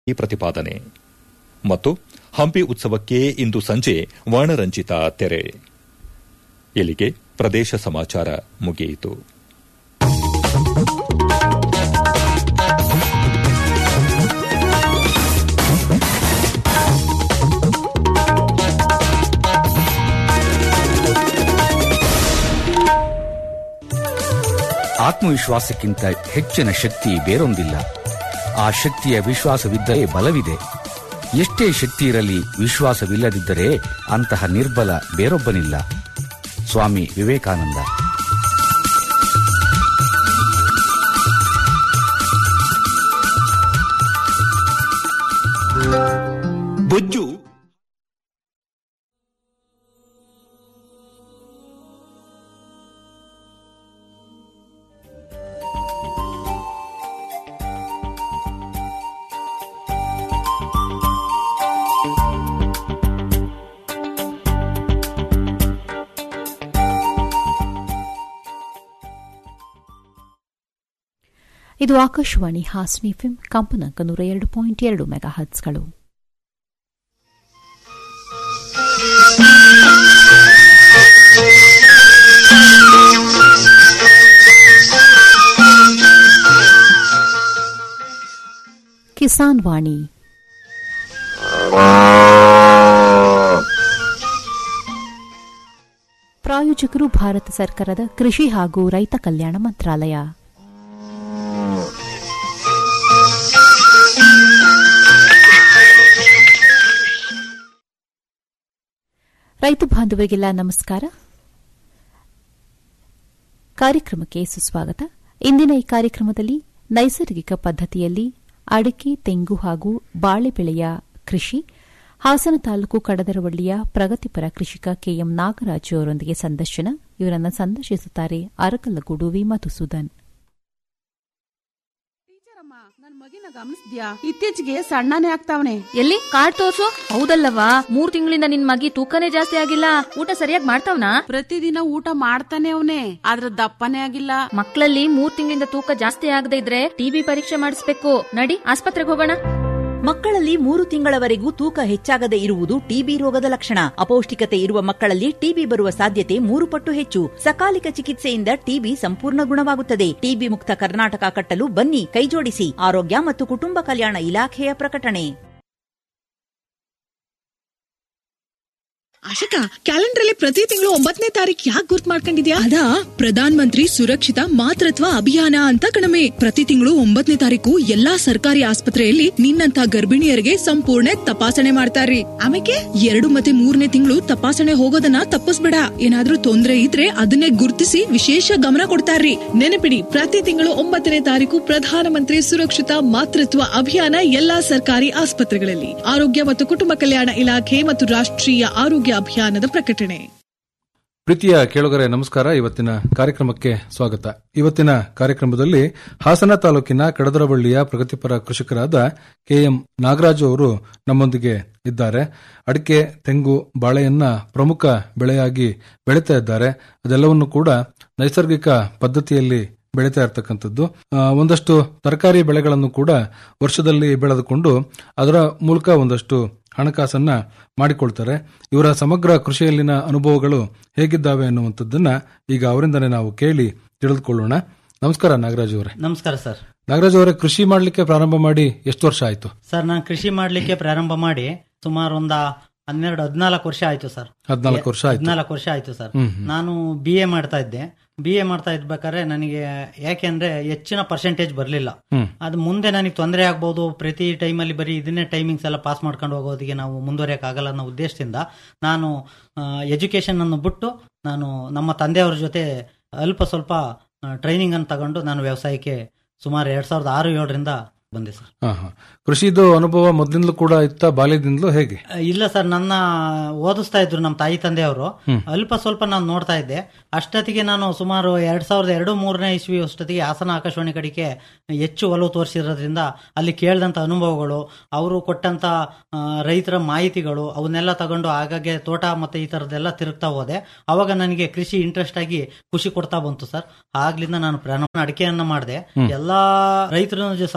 ಪ್ರತಿಪಾದನೆ ಮತ್ತು ಹಂಪಿ ಉತ್ಸವಕ್ಕೆ ಇಂದು ಸಂಜೆ ವರ್ಣರಂಜಿತ ತೆರೆ ಇಲ್ಲಿಗೆ ಪ್ರದೇಶ ಸಮಾಚಾರ ಮುಗಿಯಿತು ಆತ್ಮವಿಶ್ವಾಸಕ್ಕಿಂತ ಹೆಚ್ಚಿನ ಶಕ್ತಿ ಬೇರೊಂದಿಲ್ಲ ಆ ಶಕ್ತಿಯ ವಿಶ್ವಾಸವಿದ್ದರೆ ಬಲವಿದೆ ಎಷ್ಟೇ ಶಕ್ತಿ ಇರಲಿ ವಿಶ್ವಾಸವಿಲ್ಲದಿದ್ದರೆ ಅಂತಹ ನಿರ್ಬಲ ಬೇರೊಬ್ಬನಿಲ್ಲ ಸ್ವಾಮಿ ವಿವೇಕಾನಂದ ಬೊಜ್ಜು ಇದು ಆಕಾಶವಾಣಿ ಹಾಸನಿ ಎಫ್ಎಂ ಕಂಪನಾಂಕ ನೂರ ಎರಡು ಪಾಯಿಂಟ್ ಎರಡು ಮೆಗಾ ಹರ್ಟ್ಸ್ಗಳು ಕಿಸಾನ್ ವಾಣಿ ಪ್ರಾಯೋಜಕರು ಭಾರತ ಸರ್ಕಾರದ ಕೃಷಿ ಹಾಗೂ ರೈತ ಕಲ್ಯಾಣ ಮಂತ್ರಾಲಯ ರೈತ ಬಾಂಧವರಿಗೆಲ್ಲ ನಮಸ್ಕಾರ ಕಾರ್ಯಕ್ರಮಕ್ಕೆ ಸುಸ್ವಾಗತ ಇಂದಿನ ಈ ಕಾರ್ಯಕ್ರಮದಲ್ಲಿ ನೈಸರ್ಗಿಕ ಪದ್ಧತಿಯಲ್ಲಿ ಅಡಿಕೆ ತೆಂಗು ಹಾಗೂ ಬಾಳೆ ಬೆಳೆಯ ಕೃಷಿ ಹಾಸನ ತಾಲೂಕು ಕಡದರವಳ್ಳಿಯ ಪ್ರಗತಿಪರ ಕೃಷಿಕ ಕೆಎಂ ನಾಗರಾಜು ಅವರೊಂದಿಗೆ ಸಂದರ್ಶನ ಇವರನ್ನು ಸಂದರ್ಶಿಸುತ್ತಾರೆ ಅರಕಲಗೂಡು ವಿ ಮಧುಸೂದನ್ ನನ್ ಮಗಿನ ಗಮನಿಸ್ದ್ಯಾ ಇತ್ತೀಚೆಗೆ ಸಣ್ಣನೇ ಆಗ್ತಾವನೆ ಎಲ್ಲಿ ಕಾರ್ಡ್ ತೋರ್ಸು ಹೌದಲ್ಲವಾ ಮೂರ್ ತಿಂಗಳಿಂದ ನಿನ್ ಮಗಿ ತೂಕನೇ ಜಾಸ್ತಿ ಆಗಿಲ್ಲ ಊಟ ಸರಿಯಾಗಿ ಮಾಡ್ತಾವ್ನಾ ಪ್ರತಿದಿನ ಊಟ ಮಾಡ್ತಾನೆ ಅವನೇ ಆದ್ರ ದಪ್ಪನೇ ಆಗಿಲ್ಲ ಮಕ್ಕಳಲ್ಲಿ ಮೂರ್ ತಿಂಗಳಿಂದ ತೂಕ ಜಾಸ್ತಿ ಆಗದೆ ಇದ್ರೆ ಟಿಬಿ ಪರೀಕ್ಷೆ ಮಾಡಿಸ್ಬೇಕು ನಡಿ ಆಸ್ಪತ್ರೆಗೆ ಹೋಗೋಣ ಮಕ್ಕಳಲ್ಲಿ ಮೂರು ತಿಂಗಳವರೆಗೂ ತೂಕ ಹೆಚ್ಚಾಗದೆ ಇರುವುದು ಟಿಬಿ ರೋಗದ ಲಕ್ಷಣ ಅಪೌಷ್ಟಿಕತೆ ಇರುವ ಮಕ್ಕಳಲ್ಲಿ ಟಿಬಿ ಬರುವ ಸಾಧ್ಯತೆ ಮೂರು ಪಟ್ಟು ಹೆಚ್ಚು ಸಕಾಲಿಕ ಚಿಕಿತ್ಸೆಯಿಂದ ಟಿಬಿ ಸಂಪೂರ್ಣ ಗುಣವಾಗುತ್ತದೆ ಟಿಬಿ ಮುಕ್ತ ಕರ್ನಾಟಕ ಕಟ್ಟಲು ಬನ್ನಿ ಕೈಜೋಡಿಸಿ ಆರೋಗ್ಯ ಮತ್ತು ಕುಟುಂಬ ಕಲ್ಯಾಣ ಇಲಾಖೆಯ ಪ್ರಕಟಣೆ ಆಶಿಕಾ ಕ್ಯಾಲೆಂಡರ್ ಅಲ್ಲಿ ಪ್ರತಿ ತಿಂಗಳು ಒಂಬತ್ತನೇ ತಾರೀಕು ಯಾಕೆ ಗುರ್ತ್ ಮಾಡ್ಕೊಂಡಿದ್ಯಾ ಅದಾ ಪ್ರಧಾನ ಮಂತ್ರಿ ಸುರಕ್ಷಿತ ಮಾತೃತ್ವ ಅಭಿಯಾನ ಅಂತ ಕಣಮೆ ಪ್ರತಿ ತಿಂಗಳು ಒಂಬತ್ತನೇ ತಾರೀಕು ಎಲ್ಲಾ ಸರ್ಕಾರಿ ಆಸ್ಪತ್ರೆಯಲ್ಲಿ ನಿನ್ನಂತ ಗರ್ಭಿಣಿಯರಿಗೆ ಸಂಪೂರ್ಣ ತಪಾಸಣೆ ಮಾಡ್ತಾರ್ರಿ ಆಮೇಲೆ ಎರಡು ಮತ್ತೆ ಮೂರನೇ ತಿಂಗಳು ತಪಾಸಣೆ ಹೋಗೋದನ್ನ ತಪ್ಪಿಸ್ಬೇಡ ಏನಾದ್ರೂ ತೊಂದ್ರೆ ಇದ್ರೆ ಅದನ್ನೇ ಗುರ್ತಿಸಿ ವಿಶೇಷ ಗಮನ ಕೊಡ್ತಾರ್ರಿ ನೆನಪಿಡಿ ಪ್ರತಿ ತಿಂಗಳು ಒಂಬತ್ತನೇ ತಾರೀಕು ಪ್ರಧಾನಮಂತ್ರಿ ಸುರಕ್ಷಿತ ಮಾತೃತ್ವ ಅಭಿಯಾನ ಎಲ್ಲಾ ಸರ್ಕಾರಿ ಆಸ್ಪತ್ರೆಗಳಲ್ಲಿ ಆರೋಗ್ಯ ಮತ್ತು ಕುಟುಂಬ ಕಲ್ಯಾಣ ಇಲಾಖೆ ಮತ್ತು ರಾಷ್ಟ್ರೀಯ ಆರೋಗ್ಯ ಅಭಿಯಾನದ ಪ್ರಕಟಣೆ ಪ್ರೀತಿಯ ಕೇಳುಗರೆ ನಮಸ್ಕಾರ ಇವತ್ತಿನ ಕಾರ್ಯಕ್ರಮಕ್ಕೆ ಸ್ವಾಗತ ಇವತ್ತಿನ ಕಾರ್ಯಕ್ರಮದಲ್ಲಿ ಹಾಸನ ತಾಲೂಕಿನ ಕಡದರಬಳ್ಳಿಯ ಪ್ರಗತಿಪರ ಕೃಷಿಕರಾದ ಕೆಎಂ ನಾಗರಾಜು ಅವರು ನಮ್ಮೊಂದಿಗೆ ಇದ್ದಾರೆ ಅಡಿಕೆ ತೆಂಗು ಬಾಳೆಯನ್ನ ಪ್ರಮುಖ ಬೆಳೆಯಾಗಿ ಬೆಳೀತಾ ಇದ್ದಾರೆ ಅದೆಲ್ಲವನ್ನು ಕೂಡ ನೈಸರ್ಗಿಕ ಪದ್ಧತಿಯಲ್ಲಿ ಬೆಳೀತಾ ಇರತಕ್ಕಂಥದ್ದು ಆ, ಒಂದಷ್ಟು ತರಕಾರಿ ಬೆಳೆಗಳನ್ನು ಕೂಡ ವರ್ಷದಲ್ಲಿ ಬೆಳೆದುಕೊಂಡು ಅದರ ಮೂಲಕ ಒಂದಷ್ಟು ಹಣಕಾಸನ್ನ ಮಾಡಿಕೊಳ್ತಾರೆ ಇವರ ಸಮಗ್ರ ಕೃಷಿಯಲ್ಲಿನ ಅನುಭವಗಳು ಹೇಗಿದ್ದಾವೆ ಅನ್ನುವಂಥದ್ದನ್ನ ಈಗ ಅವರಿಂದನೇ ನಾವು ಕೇಳಿ ತಿಳಿದುಕೊಳ್ಳೋಣ ನಮಸ್ಕಾರ ನಾಗರಾಜ್ ಅವರೇ ನಮಸ್ಕಾರ ಸರ್ ನಾಗರಾಜ್ ಅವರೇ ಕೃಷಿ ಮಾಡ್ಲಿಕ್ಕೆ ಪ್ರಾರಂಭ ಮಾಡಿ ಎಷ್ಟು ವರ್ಷ ಆಯ್ತು ಸರ್ ನಾನು ಕೃಷಿ ಮಾಡ್ಲಿಕ್ಕೆ ಪ್ರಾರಂಭ ಮಾಡಿ ಸುಮಾರು ಒಂದ ಹನ್ನೆರಡು ಹದಿನಾಲ್ಕು ವರ್ಷ ಆಯ್ತು ಸರ್ ಹದಿನಾಲ್ಕು ವರ್ಷ ಆಯ್ತು ಹದಿನಾಲ್ಕು ವರ್ಷ ಆಯ್ತು ಸರ್ ಹ್ಮ್, ಹ್ಮ್. ನಾನು ಬಿ ಎ ಮಾಡ್ತಾ ಇದ್ದೆ ಬಿ ಎ ಮಾಡ್ತಾ ಇದ್ಬೇಕಾದ್ರೆ ನನಗೆ ಯಾಕೆಂದ್ರೆ ಹೆಚ್ಚಿನ ಪರ್ಸೆಂಟೇಜ್ ಬರಲಿಲ್ಲ ಹ್ಮ್. ಅದು ಮುಂದೆ ನನಗೆ ತೊಂದರೆ ಆಗ್ಬೋದು ಪ್ರತಿ ಟೈಮಲ್ಲಿ ಬರೀ ಇದನ್ನೇ ಟೈಮಿಂಗ್ಸ್ ಎಲ್ಲ ಪಾಸ್ ಮಾಡ್ಕೊಂಡು ಹೋಗೋದಿಗೆ ನಾವು ಮುಂದುವರಿಯಕ್ಕೆ ಆಗಲ್ಲ ಅನ್ನೋ ಉದ್ದೇಶದಿಂದ ನಾನು ಎಜುಕೇಶನ್ ಅನ್ನು ಬಿಟ್ಟು ನಾನು ನಮ್ಮ ತಂದೆಯವ್ರ ಜೊತೆ ಅಲ್ಪ ಸ್ವಲ್ಪ ಟ್ರೈನಿಂಗ್ ಅನ್ನು ತಗೊಂಡು ನಾನು ವ್ಯವಸಾಯಕ್ಕೆ ಸುಮಾರು ಎರಡ್ ಸಾವಿರದ ಆರು ಏಳರಿಂದ ಬಂದೆ ಸರ್ ಹಾ ಹಾ ಕೃಷಿದು ಅನುಭವ ಮೊದಲಿಂದಲೂ ಕೂಡ ಇತ್ತ ಬಾಲ್ಯದಿಂದಲೂ ಹೇಗೆ ಇಲ್ಲ ಸರ್ ನನ್ನ ಓದಿಸ್ತಾ ಇದ್ರು ನಮ್ಮ ತಾಯಿ ತಂದೆಯವರು ಹ್ಮ್. ಅಲ್ಪ ಸ್ವಲ್ಪ ನಾನು ನೋಡ್ತಾ ಇದ್ದೆ ಅಷ್ಟೊತ್ತಿಗೆ ನಾನು ಸುಮಾರು ಎರಡ್ ಸಾವಿರದ ಎರಡು ಮೂರನೇ ಇಸ್ವಿ ಅಷ್ಟೊತ್ತಿಗೆ ಹಾಸನ ಆಕಾಶವಾಣಿ ಕಡೆಗೆ ಹೆಚ್ಚು ಒಲವು ತೋರಿಸಿರೋದ್ರಿಂದ ಅಲ್ಲಿ ಕೇಳಿದಂಥ ಅನುಭವಗಳು ಅವರು ಕೊಟ್ಟಂತ ಆ, ರೈತರ ಮಾಹಿತಿಗಳು ಅವನ್ನೆಲ್ಲ ತಗೊಂಡು ಆಗಾಗ್ಗೆ ತೋಟ ಮತ್ತೆ ಈ ತರದ್ದೆಲ್ಲ ತಿರುಗ್ತಾ ಹೋದೆ ಅವಾಗ ನನಗೆ ಕೃಷಿ ಇಂಟ್ರೆಸ್ಟ್ ಆಗಿ ಖುಷಿ ಕೊಡ್ತಾ ಬಂತು ಸರ್ ಆಗ್ಲಿಂದ ನಾನು ಪ್ರಾರಂಭ ಅಡಿಕೆಯನ್ನ ಮಾಡಿದೆ ಹ್ಮ್. ಎಲ್ಲಾ ರೈತರ ಜೊತೆ ಸಂಪರ್ಕ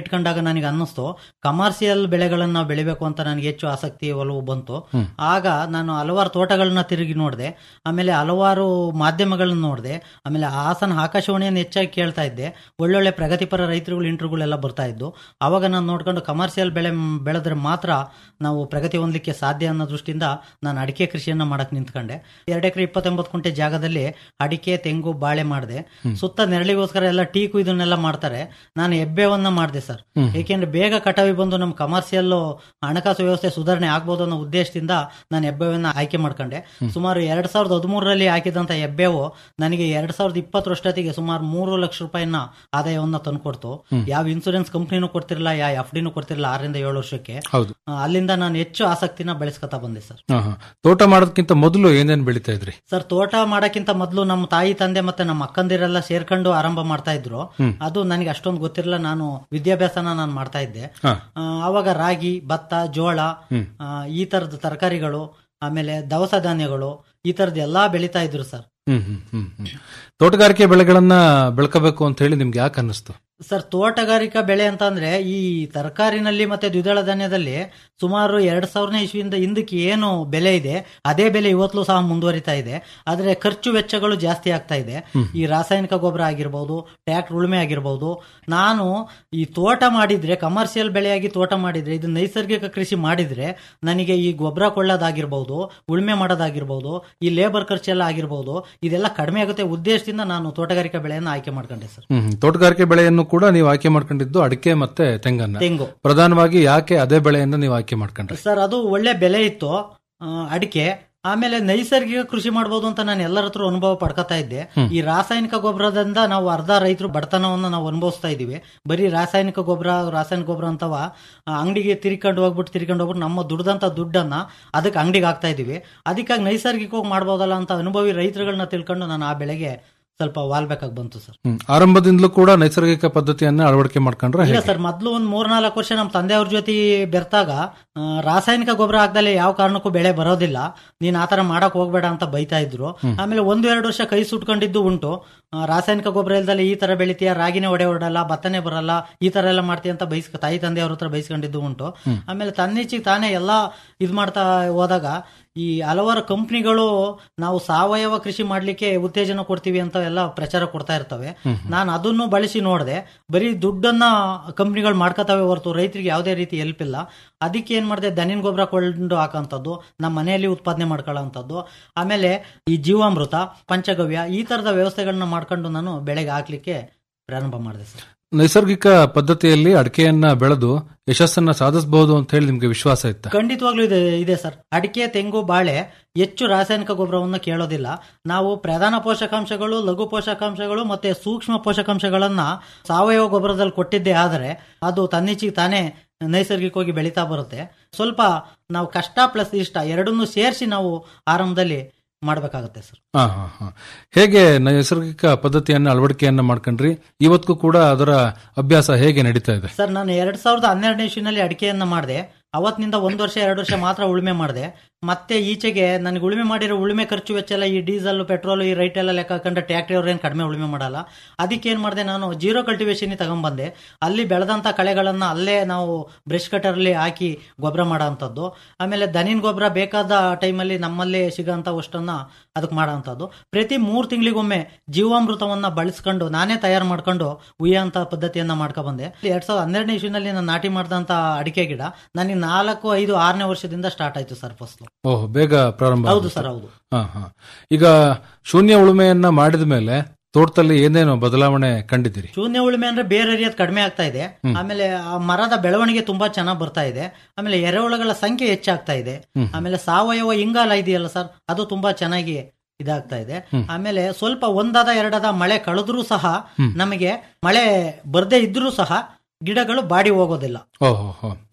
ಇಟ್ಕೊಂಡಾಗ ನನಗೆ ಅನ್ನಿಸ್ತು ಕಮರ್ಷಿಯಲ್ ಬೆಳೆಗಳನ್ನ ನಾವು ಬೆಳಿಬೇಕು ಅಂತ ನನಗೆ ಹೆಚ್ಚು ಆಸಕ್ತಿ ಒಲವು ಬಂತು ಆಗ ನಾನು ಹಲವಾರು ತೋಟಗಳನ್ನ ತಿರುಗಿ ನೋಡಿದೆ ಆಮೇಲೆ ಹಲವಾರು ಮಾಧ್ಯಮಗಳನ್ನ ನೋಡಿದೆ ಆಮೇಲೆ ಹಾಸನ ಆಕಾಶವಾಣಿಯನ್ನು ಹೆಚ್ಚಾಗಿ ಕೇಳ್ತಾ ಇದ್ದೆ ಒಳ್ಳೊಳ್ಳೆ ಪ್ರಗತಿಪರ ರೈತರುಗಳು ಇಂಟರ್ವ್ಯೂಗಳೆಲ್ಲ ಬರ್ತಾ ಇದ್ದು ಅವಾಗ ನಾನು ನೋಡ್ಕೊಂಡು ಕಮರ್ಷಿಯಲ್ ಬೆಳೆ ಮ್- ಬೆಳೆದ್ರೆ ಮಾತ್ರ ನಾವು ಪ್ರಗತಿ ಹೊಂದಲಿಕ್ಕೆ ಸಾಧ್ಯ ಅನ್ನೋ ದೃಷ್ಟಿಯಿಂದ ನಾನು ಅಡಿಕೆ ಕೃಷಿಯನ್ನ ಮಾಡಕ್ ನಿಂತ್ಕೊಂಡೆ ಎರಡು ಎಕರೆ ಇಪ್ಪತ್ತೊಂಬತ್ತು ಕುಂಟೆ ಜಾಗದಲ್ಲಿ ಅಡಿಕೆ ತೆಂಗು ಬಾಳೆ ಮಾಡಿದೆ ಸುತ್ತ ನೆರಳಿಗೋಸ್ಕರ ಎಲ್ಲ ಟೀಕು ಇದನ್ನೆಲ್ಲ ಮಾಡ್ತಾರೆ ನಾನು ಎಬ್ಬೆವನ್ನ ಮಾಡಿದೆ ಸರ್ ಏಕೆಂದ್ರೆ ಬೇಗ ಕಟಾವಿ ಬಂದು ನಮ್ಮ ಕಮರ್ಷಿಯಲ್ ಹಣಕಾಸು ವ್ಯವಸ್ಥೆ ಸುಧಾರಣೆ ಆಗ್ಬೋದು ಅನ್ನೋ ಉದ್ದೇಶದಿಂದ ನಾನು ಎಬ್ಬೆವನ್ನ ಆಯ್ಕೆ ಮಾಡ್ಕೊಂಡೆ ಸುಮಾರು ಎರಡ್ ಸಾವಿರದ ಹದಿಮೂರರಲ್ಲಿ ಹಾಕಿದಂತ ಎಬ್ಬೆವು ನನಗೆ ಎರಡ್ ಸಾವಿರದ ಇಪ್ಪತ್ತರಷ್ಟೊತ್ತಿಗೆ ಸುಮಾರು ಮೂರು ಲಕ್ಷ ರೂಪಾಯಿನ ಆದಾಯವನ್ನ ತಂದ್ಕೊಡ್ತು ಯಾವ ಇನ್ಸೂರೆನ್ಸ್ ಕಂಪ್ನಿನೂ ಕೊಡ್ತಿರಲಿಲ್ಲ ಯಾವ ಎಫ್ ಡಿನೂ ಕೊಡ್ತಿರಲಿಲ್ಲ ಆರರಿಂದ ಏಳು ವರ್ಷಕ್ಕೆ ಹೌದು ಆ, ಅಲ್ಲಿಂದ ನಾನು ಹೆಚ್ಚು ಆಸಕ್ತಿನ ಬೆಳೆಸ್ಕೊತಾ ಬಂದೆ ಸರ್ ಹಾ, ಹಾ. ತೋಟ ಮಾಡೋದಕ್ಕಿಂತ ಮೊದಲು ಏನೇನ್ ಬೆಳಿತಾ ಇದ್ರಿ ಸರ್ ತೋಟ ಮಾಡಕ್ಕಿಂತ ಮೊದಲು ನಮ್ಮ ತಾಯಿ ತಂದೆ ಮತ್ತೆ ನಮ್ಮ ಅಕ್ಕಂದಿರೆಲ್ಲ ಸೇರ್ಕೊಂಡು ಆರಂಭ ಮಾಡ್ತಾ ಇದ್ರು ಅದು ನನಗೆ ಅಷ್ಟೊಂದು ಗೊತ್ತಿರಲಿಲ್ಲ ನಾನು ವಿದ್ಯಾಭ್ಯಾಸನ ನಾನು ಮಾಡ್ತಾ ಇದ್ದೆ ಹಾ. ಆ, ಅವಾಗ ರಾಗಿ ಭತ್ತ ಜೋಳ ಆ, ಈ ತರದ ತರಕಾರಿಗಳು ಆಮೇಲೆ ದವಸ ಧಾನ್ಯಗಳು ಈ ತರದ್ ಎಲ್ಲಾ ಬೆಳಿತಾ ಇದ್ರು ಸರ್ ಹ್ಮ್ ಹ್ಮ್ ಹ್ಮ್ ಹ್ಮ್. ತೋಟಗಾರಿಕೆ ಬೆಳೆಗಳನ್ನ ಬೆಳ್ಕೋಬೇಕು ಅಂತ ಹೇಳಿ ನಿಮ್ಗೆ ಯಾಕೆ ಅನ್ನಿಸ್ತು ಸರ್ ತೋಟಗಾರಿಕಾ ಬೆಳೆ ಅಂತ ಅಂದ್ರೆ ಈ ತರಕಾರಿನಲ್ಲಿ ಮತ್ತೆ ದ್ವಿದಳ ಧಾನ್ಯದಲ್ಲಿ ಸುಮಾರು ಎರಡ್ ಸಾವಿರನೇ ಇಸ್ವಿಯಿಂದ ಹಿಂದಕ್ಕೆ ಏನು ಬೆಲೆ ಇದೆ ಅದೇ ಬೆಲೆ ಇವತ್ತಲೂ ಸಹ ಮುಂದುವರಿತಾ ಇದೆ ಆದ್ರೆ ಖರ್ಚು ವೆಚ್ಚಗಳು ಜಾಸ್ತಿ ಆಗ್ತಾ ಇದೆ ಈ ರಾಸಾಯನಿಕ ಗೊಬ್ಬರ ಆಗಿರ್ಬೋದು ಟ್ಯಾಕ್ಟರ್ ಉಳುಮೆ ಆಗಿರ್ಬೋದು ನಾನು ಈ ತೋಟ ಮಾಡಿದ್ರೆ ಕಮರ್ಷಿಯಲ್ ಬೆಳೆಯಾಗಿ ತೋಟ ಮಾಡಿದ್ರೆ ಇದು ನೈಸರ್ಗಿಕ ಕೃಷಿ ಮಾಡಿದ್ರೆ ನನಗೆ ಈ ಗೊಬ್ಬರ ಕೊಳ್ಳೋದಾಗಿರ್ಬೋದು ಉಳುಮೆ ಮಾಡೋದಾಗಿರ್ಬೋದು ಈ ಲೇಬರ್ ಖರ್ಚೆಲ್ಲ ಆಗಿರ್ಬೋದು ಇದೆಲ್ಲ ಕಡಿಮೆ ಆಗುತ್ತೆ ಉದ್ದೇಶದಿಂದ ನಾನು ತೋಟಗಾರಿಕಾ ಬೆಳೆಯನ್ನು ಆಯ್ಕೆ ಮಾಡ್ಕೊಂಡೆ ಸರ್ ಹ್ಮ್ ಹ್ಮ್. ತೋಟಗಾರಿಕೆ ಬೆಳೆಯನ್ನು ಕೂಡ ನೀವು ಆಯ್ಕೆ ಮಾಡ್ಕೊಂಡಿದ್ದು ಅಡಿಕೆ ಮತ್ತೆ ತೆಂಗನ್ನ ತೆಂಗು ಪ್ರಧಾನವಾಗಿ ಯಾಕೆ ಅದೇ ಬೆಳೆಯನ್ನು ನೀವು ಆಯ್ಕೆ ಮಾಡ್ಕೊಂಡ್ರಿ ಸರ್ ಅದು ಒಳ್ಳೆ ಬೆಲೆ ಇತ್ತು ಆ, ಅಡಿಕೆ ಆಮೇಲೆ ನೈಸರ್ಗಿಕ ಕೃಷಿ ಮಾಡಬಹುದು ಅಂತ ನಾನು ಎಲ್ಲರ ಹತ್ರ ಅನುಭವ ಪಡ್ಕೊತಾ ಇದ್ದೆ ಈ ರಾಸಾಯನಿಕ ಗೊಬ್ಬರದಿಂದ ನಾವು ಅರ್ಧ ರೈತರು ಬಡತನವನ್ನ ನಾವು ಅನುಭವಿಸ್ತಾ ಇದೀವಿ ಬರೀ ರಾಸಾಯನಿಕ ಗೊಬ್ಬರ ರಾಸಾಯನಿಕ ಗೊಬ್ಬರ ಅಂತವ ಆ, ಅಂಗಡಿಗೆ ತಿರ್ಕೊಂಡು ಹೋಗ್ಬಿಟ್ಟು ತಿರ್ಕೊಂಡು ಹೋಗ್ಬಿಟ್ಟು ನಮ್ಮ ದುಡ್ದಂತ ದುಡ್ಡನ್ನ ಅದಕ್ಕೆ ಅಂಗಡಿಗೆ ಹಾಕ್ತಾ ಇದೀವಿ ಅದಕ್ಕಾಗಿ ನೈಸರ್ಗಿಕವಾಗಿ ಮಾಡ್ಬೋದಲ್ಲ ಅಂತ ಅನುಭವಿ ರೈತರುಗಳನ್ನ ತಿಳ್ಕೊಂಡು ನಾನು ಆ ಬೆಳೆಗೆ ಸ್ವಲ್ಪ ವಾಲ್ಬೇಕಾಗಿ ಬಂತು ಸರ್ ಹ್ಮ್. ಆರಂಭದಿಂದಲೂ ಕೂಡ ನೈಸರ್ಗಿಕ ಪದ್ಧತಿಯನ್ನ ಅಳವಡಿಕೆ ಮಾಡ್ಕೊಂಡ್ರೆ ಇಲ್ಲ ಹೇಗೆ ಸರ್ ಮೊದ್ಲು ಒಂದ್ ಮೂರ್ನಾಲ್ಕು ವರ್ಷ ನಮ್ಮ ತಂದೆಯವ್ರ ಜೊತೆ ಬೆರ್ತಾಗ ಆ, ರಾಸಾಯನಿಕ ಗೊಬ್ಬರ ಹಾಕ್ದಲೆ ಯಾವ ಕಾರಣಕ್ಕೂ ಬೆಳೆ ಬರೋದಿಲ್ಲ ನೀನ್ ಆತರ ಮಾಡಕ್ ಹೋಗ್ಬೇಡ ಅಂತ ಬೈತಾ ಇದ್ರು ಆಮೇಲೆ ಒಂದು ಎರಡು ವರ್ಷ ಕೈ ಸುಟ್ಕೊಂಡಿದ್ದು ಉಂಟು ಆ, ರಾಸಾಯನಿಕ ಗೊಬ್ಬರ ಇಲ್ದಲೆ ಈ ತರ ಬೆಳಿತೀಯ ರಾಗಿನೇ ಒಡೆ ಹೊಡಲ್ಲ ಭತ್ತನೇ ಬರಲ್ಲ ಈ ತರ ಎಲ್ಲ ಮಾಡ್ತೀಯ ಅಂತ ಬೈಸ್ಕ ತಾಯಿ ತಂದೆಯವ್ರ ಹತ್ರ ಬೈಸ್ಕೊಂಡಿದ್ದು ಉಂಟು ಆಮೇಲೆ ತನ್ನಿಚ್ಚಿಗೆ ತಾನೇ ಎಲ್ಲಾ ಇದ್ ಮಾಡ್ತಾ ಹೋದಾಗ ಈ ಹಲವಾರು ಕಂಪ್ನಿಗಳು ನಾವು ಸಾವಯವ ಕೃಷಿ ಮಾಡ್ಲಿಕ್ಕೆ ಉತ್ತೇಜನ ಕೊಡ್ತೀವಿ ಅಂತ ಎಲ್ಲ ಪ್ರಚಾರ ಕೊಡ್ತಾ ಇರ್ತವೆ ನಾನು ಅದನ್ನು ಬಳಸಿ ನೋಡಿದೆ ಬರೀ ದುಡ್ಡನ್ನ ಕಂಪ್ನಿಗಳು ಮಾಡ್ಕೋತಾವೆ ಹೊರತು ರೈತರಿಗೆ ಯಾವುದೇ ರೀತಿ ಹೆಲ್ಪ್ ಇಲ್ಲ ಅದಕ್ಕೆ ಏನ್ ಮಾಡಿದೆ ದನಿನ್ ಗೊಬ್ಬರ ಕೊಂಡು ಹಾಕೋಂಥದ್ದು ನಮ್ಮ ಮನೆಯಲ್ಲಿ ಉತ್ಪಾದನೆ ಮಾಡ್ಕೊಳ್ಳೋಂಥದ್ದು ಆಮೇಲೆ ಈ ಜೀವಾಮೃತ ಪಂಚಗವ್ಯ ಈ ತರದ ವ್ಯವಸ್ಥೆಗಳನ್ನ ಮಾಡ್ಕೊಂಡು ನಾನು ಬೆಳೆಗೆ ಹಾಕ್ಲಿಕ್ಕೆ ಪ್ರಾರಂಭ ಮಾಡಿದೆ ಸರ್ ನೈಸರ್ಗಿಕ ಪದ್ಧತಿಯಲ್ಲಿ ಅಡಿಕೆಯನ್ನ ಬೆಳೆದು ಯಶಸ್ಸನ್ನ ಸಾಧಿಸಬಹುದು ಅಂತ ಹೇಳಿ ನಿಮ್ಗೆ ವಿಶ್ವಾಸ ಇತ್ತ ಖಂಡಿತವಾಗ್ಲೂ ಇದೆ ಇದೆ ಸರ್ ಅಡಿಕೆ ತೆಂಗು ಬಾಳೆ ಹೆಚ್ಚು ರಾಸಾಯನಿಕ ಗೊಬ್ಬರವನ್ನು ಕೇಳೋದಿಲ್ಲ ನಾವು ಪ್ರಧಾನ ಪೋಷಕಾಂಶಗಳು ಲಘು ಪೋಷಕಾಂಶಗಳು ಮತ್ತೆ ಸೂಕ್ಷ್ಮ ಪೋಷಕಾಂಶಗಳನ್ನ ಸಾವಯವ ಗೊಬ್ಬರದಲ್ಲಿ ಕೊಟ್ಟಿದ್ದೇ ಆದರೆ ಅದು ತನ್ನಿಚ್ಚಿಗೆ ತಾನೇ ನೈಸರ್ಗಿಕವಾಗಿ ಬೆಳೀತಾ ಬರುತ್ತೆ ಸ್ವಲ್ಪ ನಾವು ಕಷ್ಟ ಪ್ಲಸ್ ಇಷ್ಟ ಎರಡನ್ನೂ ಸೇರಿಸಿ ನಾವು ಆರಂಭದಲ್ಲಿ ಮಾಡಬೇಕಾಗುತ್ತೆ ಸರ್ ಹಾ ಹಾ ಹಾ ಹೇಗೆ ನೈಸರ್ಗಿಕ ಪದ್ಧತಿಯನ್ನ ಅಳವಡಿಕೆಯನ್ನ ಮಾಡ್ಕೊಂಡ್ರಿ ಇವತ್ತಿಗೂ ಕೂಡ ಅದರ ಅಭ್ಯಾಸ ಹೇಗೆ ನಡೀತಾ ಇದೆ ಸರ್ ನಾನು ಎರಡ್ ಸಾವಿರದ ಹನ್ನೆರಡನೇ ಇಸ್ವಿನಲ್ಲಿ ಅಡಿಕೆಯನ್ನ ಮಾಡಿದೆ ಅವತ್ತಿನಿಂದ ಒಂದ್ ವರ್ಷ ಎರಡು ವರ್ಷ ಮಾತ್ರ ಉಳುಮೆ ಮಾಡಿದೆ ಮತ್ತೆ ಈಚೆಗೆ ನನಗೆ ಉಳುಮೆ ಮಾಡಿರೋ ಉಳುಮೆ ಖರ್ಚು ವೆಚ್ಚ ಎಲ್ಲ ಈ ಡೀಸೆಲ್ ಪೆಟ್ರೋಲ್ ಈ ರೈಟ್ ಎಲ್ಲ ಲೆಕ್ಕ ಹಾಕೊಂಡ್ರೆ ಟ್ಯಾಕ್ಟ್ರಿ ಅವ್ರು ಏನು ಕಡಿಮೆ ಉಳುಮೆ ಮಾಡಲ್ಲ ಅದಕ್ಕೆ ಏನ್ ಮಾಡಿದೆ ನಾನು ಜೀರೋ ಕಲ್ಟಿವೇಶನ್ ತಗೊಂಡ್ಬಂದೆ ಅಲ್ಲಿ ಬೆಳೆದಂತ ಕಳೆಗಳನ್ನ ಅಲ್ಲೇ ನಾವು ಬ್ರಷ್ ಕಟರ್ಲಿ ಹಾಕಿ ಗೊಬ್ಬರ ಮಾಡೋಂಥದ್ದು ಆಮೇಲೆ ದನಿನ್ ಗೊಬ್ಬರ ಬೇಕಾದ ಟೈಮಲ್ಲಿ ನಮ್ಮಲ್ಲೇ ಸಿಗೋಂಥ ಅಷ್ಟನ್ನ ಅದಕ್ಕೆ ಮಾಡೋಂಥದ್ದು ಪ್ರತಿ ಮೂರು ತಿಂಗಳಿಗೊಮ್ಮೆ ಜೀವಾಮೃತವನ್ನ ಬಳಸ್ಕೊಂಡು ನಾನೇ ತಯಾರು ಮಾಡ್ಕೊಂಡು ಉಯ್ಯೋಂಥ ಪದ್ಧತಿಯನ್ನ ಮಾಡ್ಕೊ ಬಂದೆ ಎರಡ್ ಸಾವಿರದ ಹನ್ನೆರಡನೇ ಇಸ್ವಿನಲ್ಲಿ ನಾನು ನಾಟಿ ಮಾಡಿದಂತ ಅಡಿಕೆ ಗಿಡ ನನಗೆ ನಾಲ್ಕು ಐದು ಆರನೇ ವರ್ಷದಿಂದ ಸ್ಟಾರ್ಟ್ ಆಯ್ತು ಸರ್ ಫಸ್ಲು ಓಹ್ ಬೇಗ ಪ್ರಾರಂಭ ಹೌದು ಆಗುತ್ತೆ. ಸರ್ ಹೌದು ಹಾ ಹಾ ಈಗ ಶೂನ್ಯ ಉಳುಮೆಯನ್ನ ಮಾಡಿದ ಮೇಲೆ ತೋಟದಲ್ಲಿ ಏನೇನು ಬದಲಾವಣೆ ಕಂಡಿದ್ದೀರಿ ಶೂನ್ಯ ಉಳುಮೆ ಅಂದ್ರೆ ಬೇರೆ ಏರಿಯಾದ ಕಡಿಮೆ ಆಗ್ತಾ ಇದೆ ಆಮೇಲೆ ಆ ಮರದ ಬೆಳವಣಿಗೆ ತುಂಬಾ ಚೆನ್ನಾಗಿ ಬರ್ತಾ ಇದೆ ಆಮೇಲೆ ಎರೆಹುಳುಗಳ ಸಂಖ್ಯೆ ಹೆಚ್ಚಾಗ್ತಾ ಇದೆ ಆಮೇಲೆ ಸಾವಯವ ಇಂಗಾಲ ಇದೆಯಲ್ಲ ಸರ್ ಅದು ತುಂಬಾ ಚೆನ್ನಾಗಿ ಇದಾಗ್ತಾ ಇದೆ ಆಮೇಲೆ ಸ್ವಲ್ಪ ಒಂದಾದ ಎರಡದ ಮಳೆ ಕಳೆದ್ರೂ ಸಹ ನಮಗೆ ಮಳೆ ಬರ್ದೇ ಇದ್ರೂ ಸಹ ಗಿಡಗಳು ಬಾಡಿ ಹೋಗೋದಿಲ್ಲ ಓಹೋ ಹೋ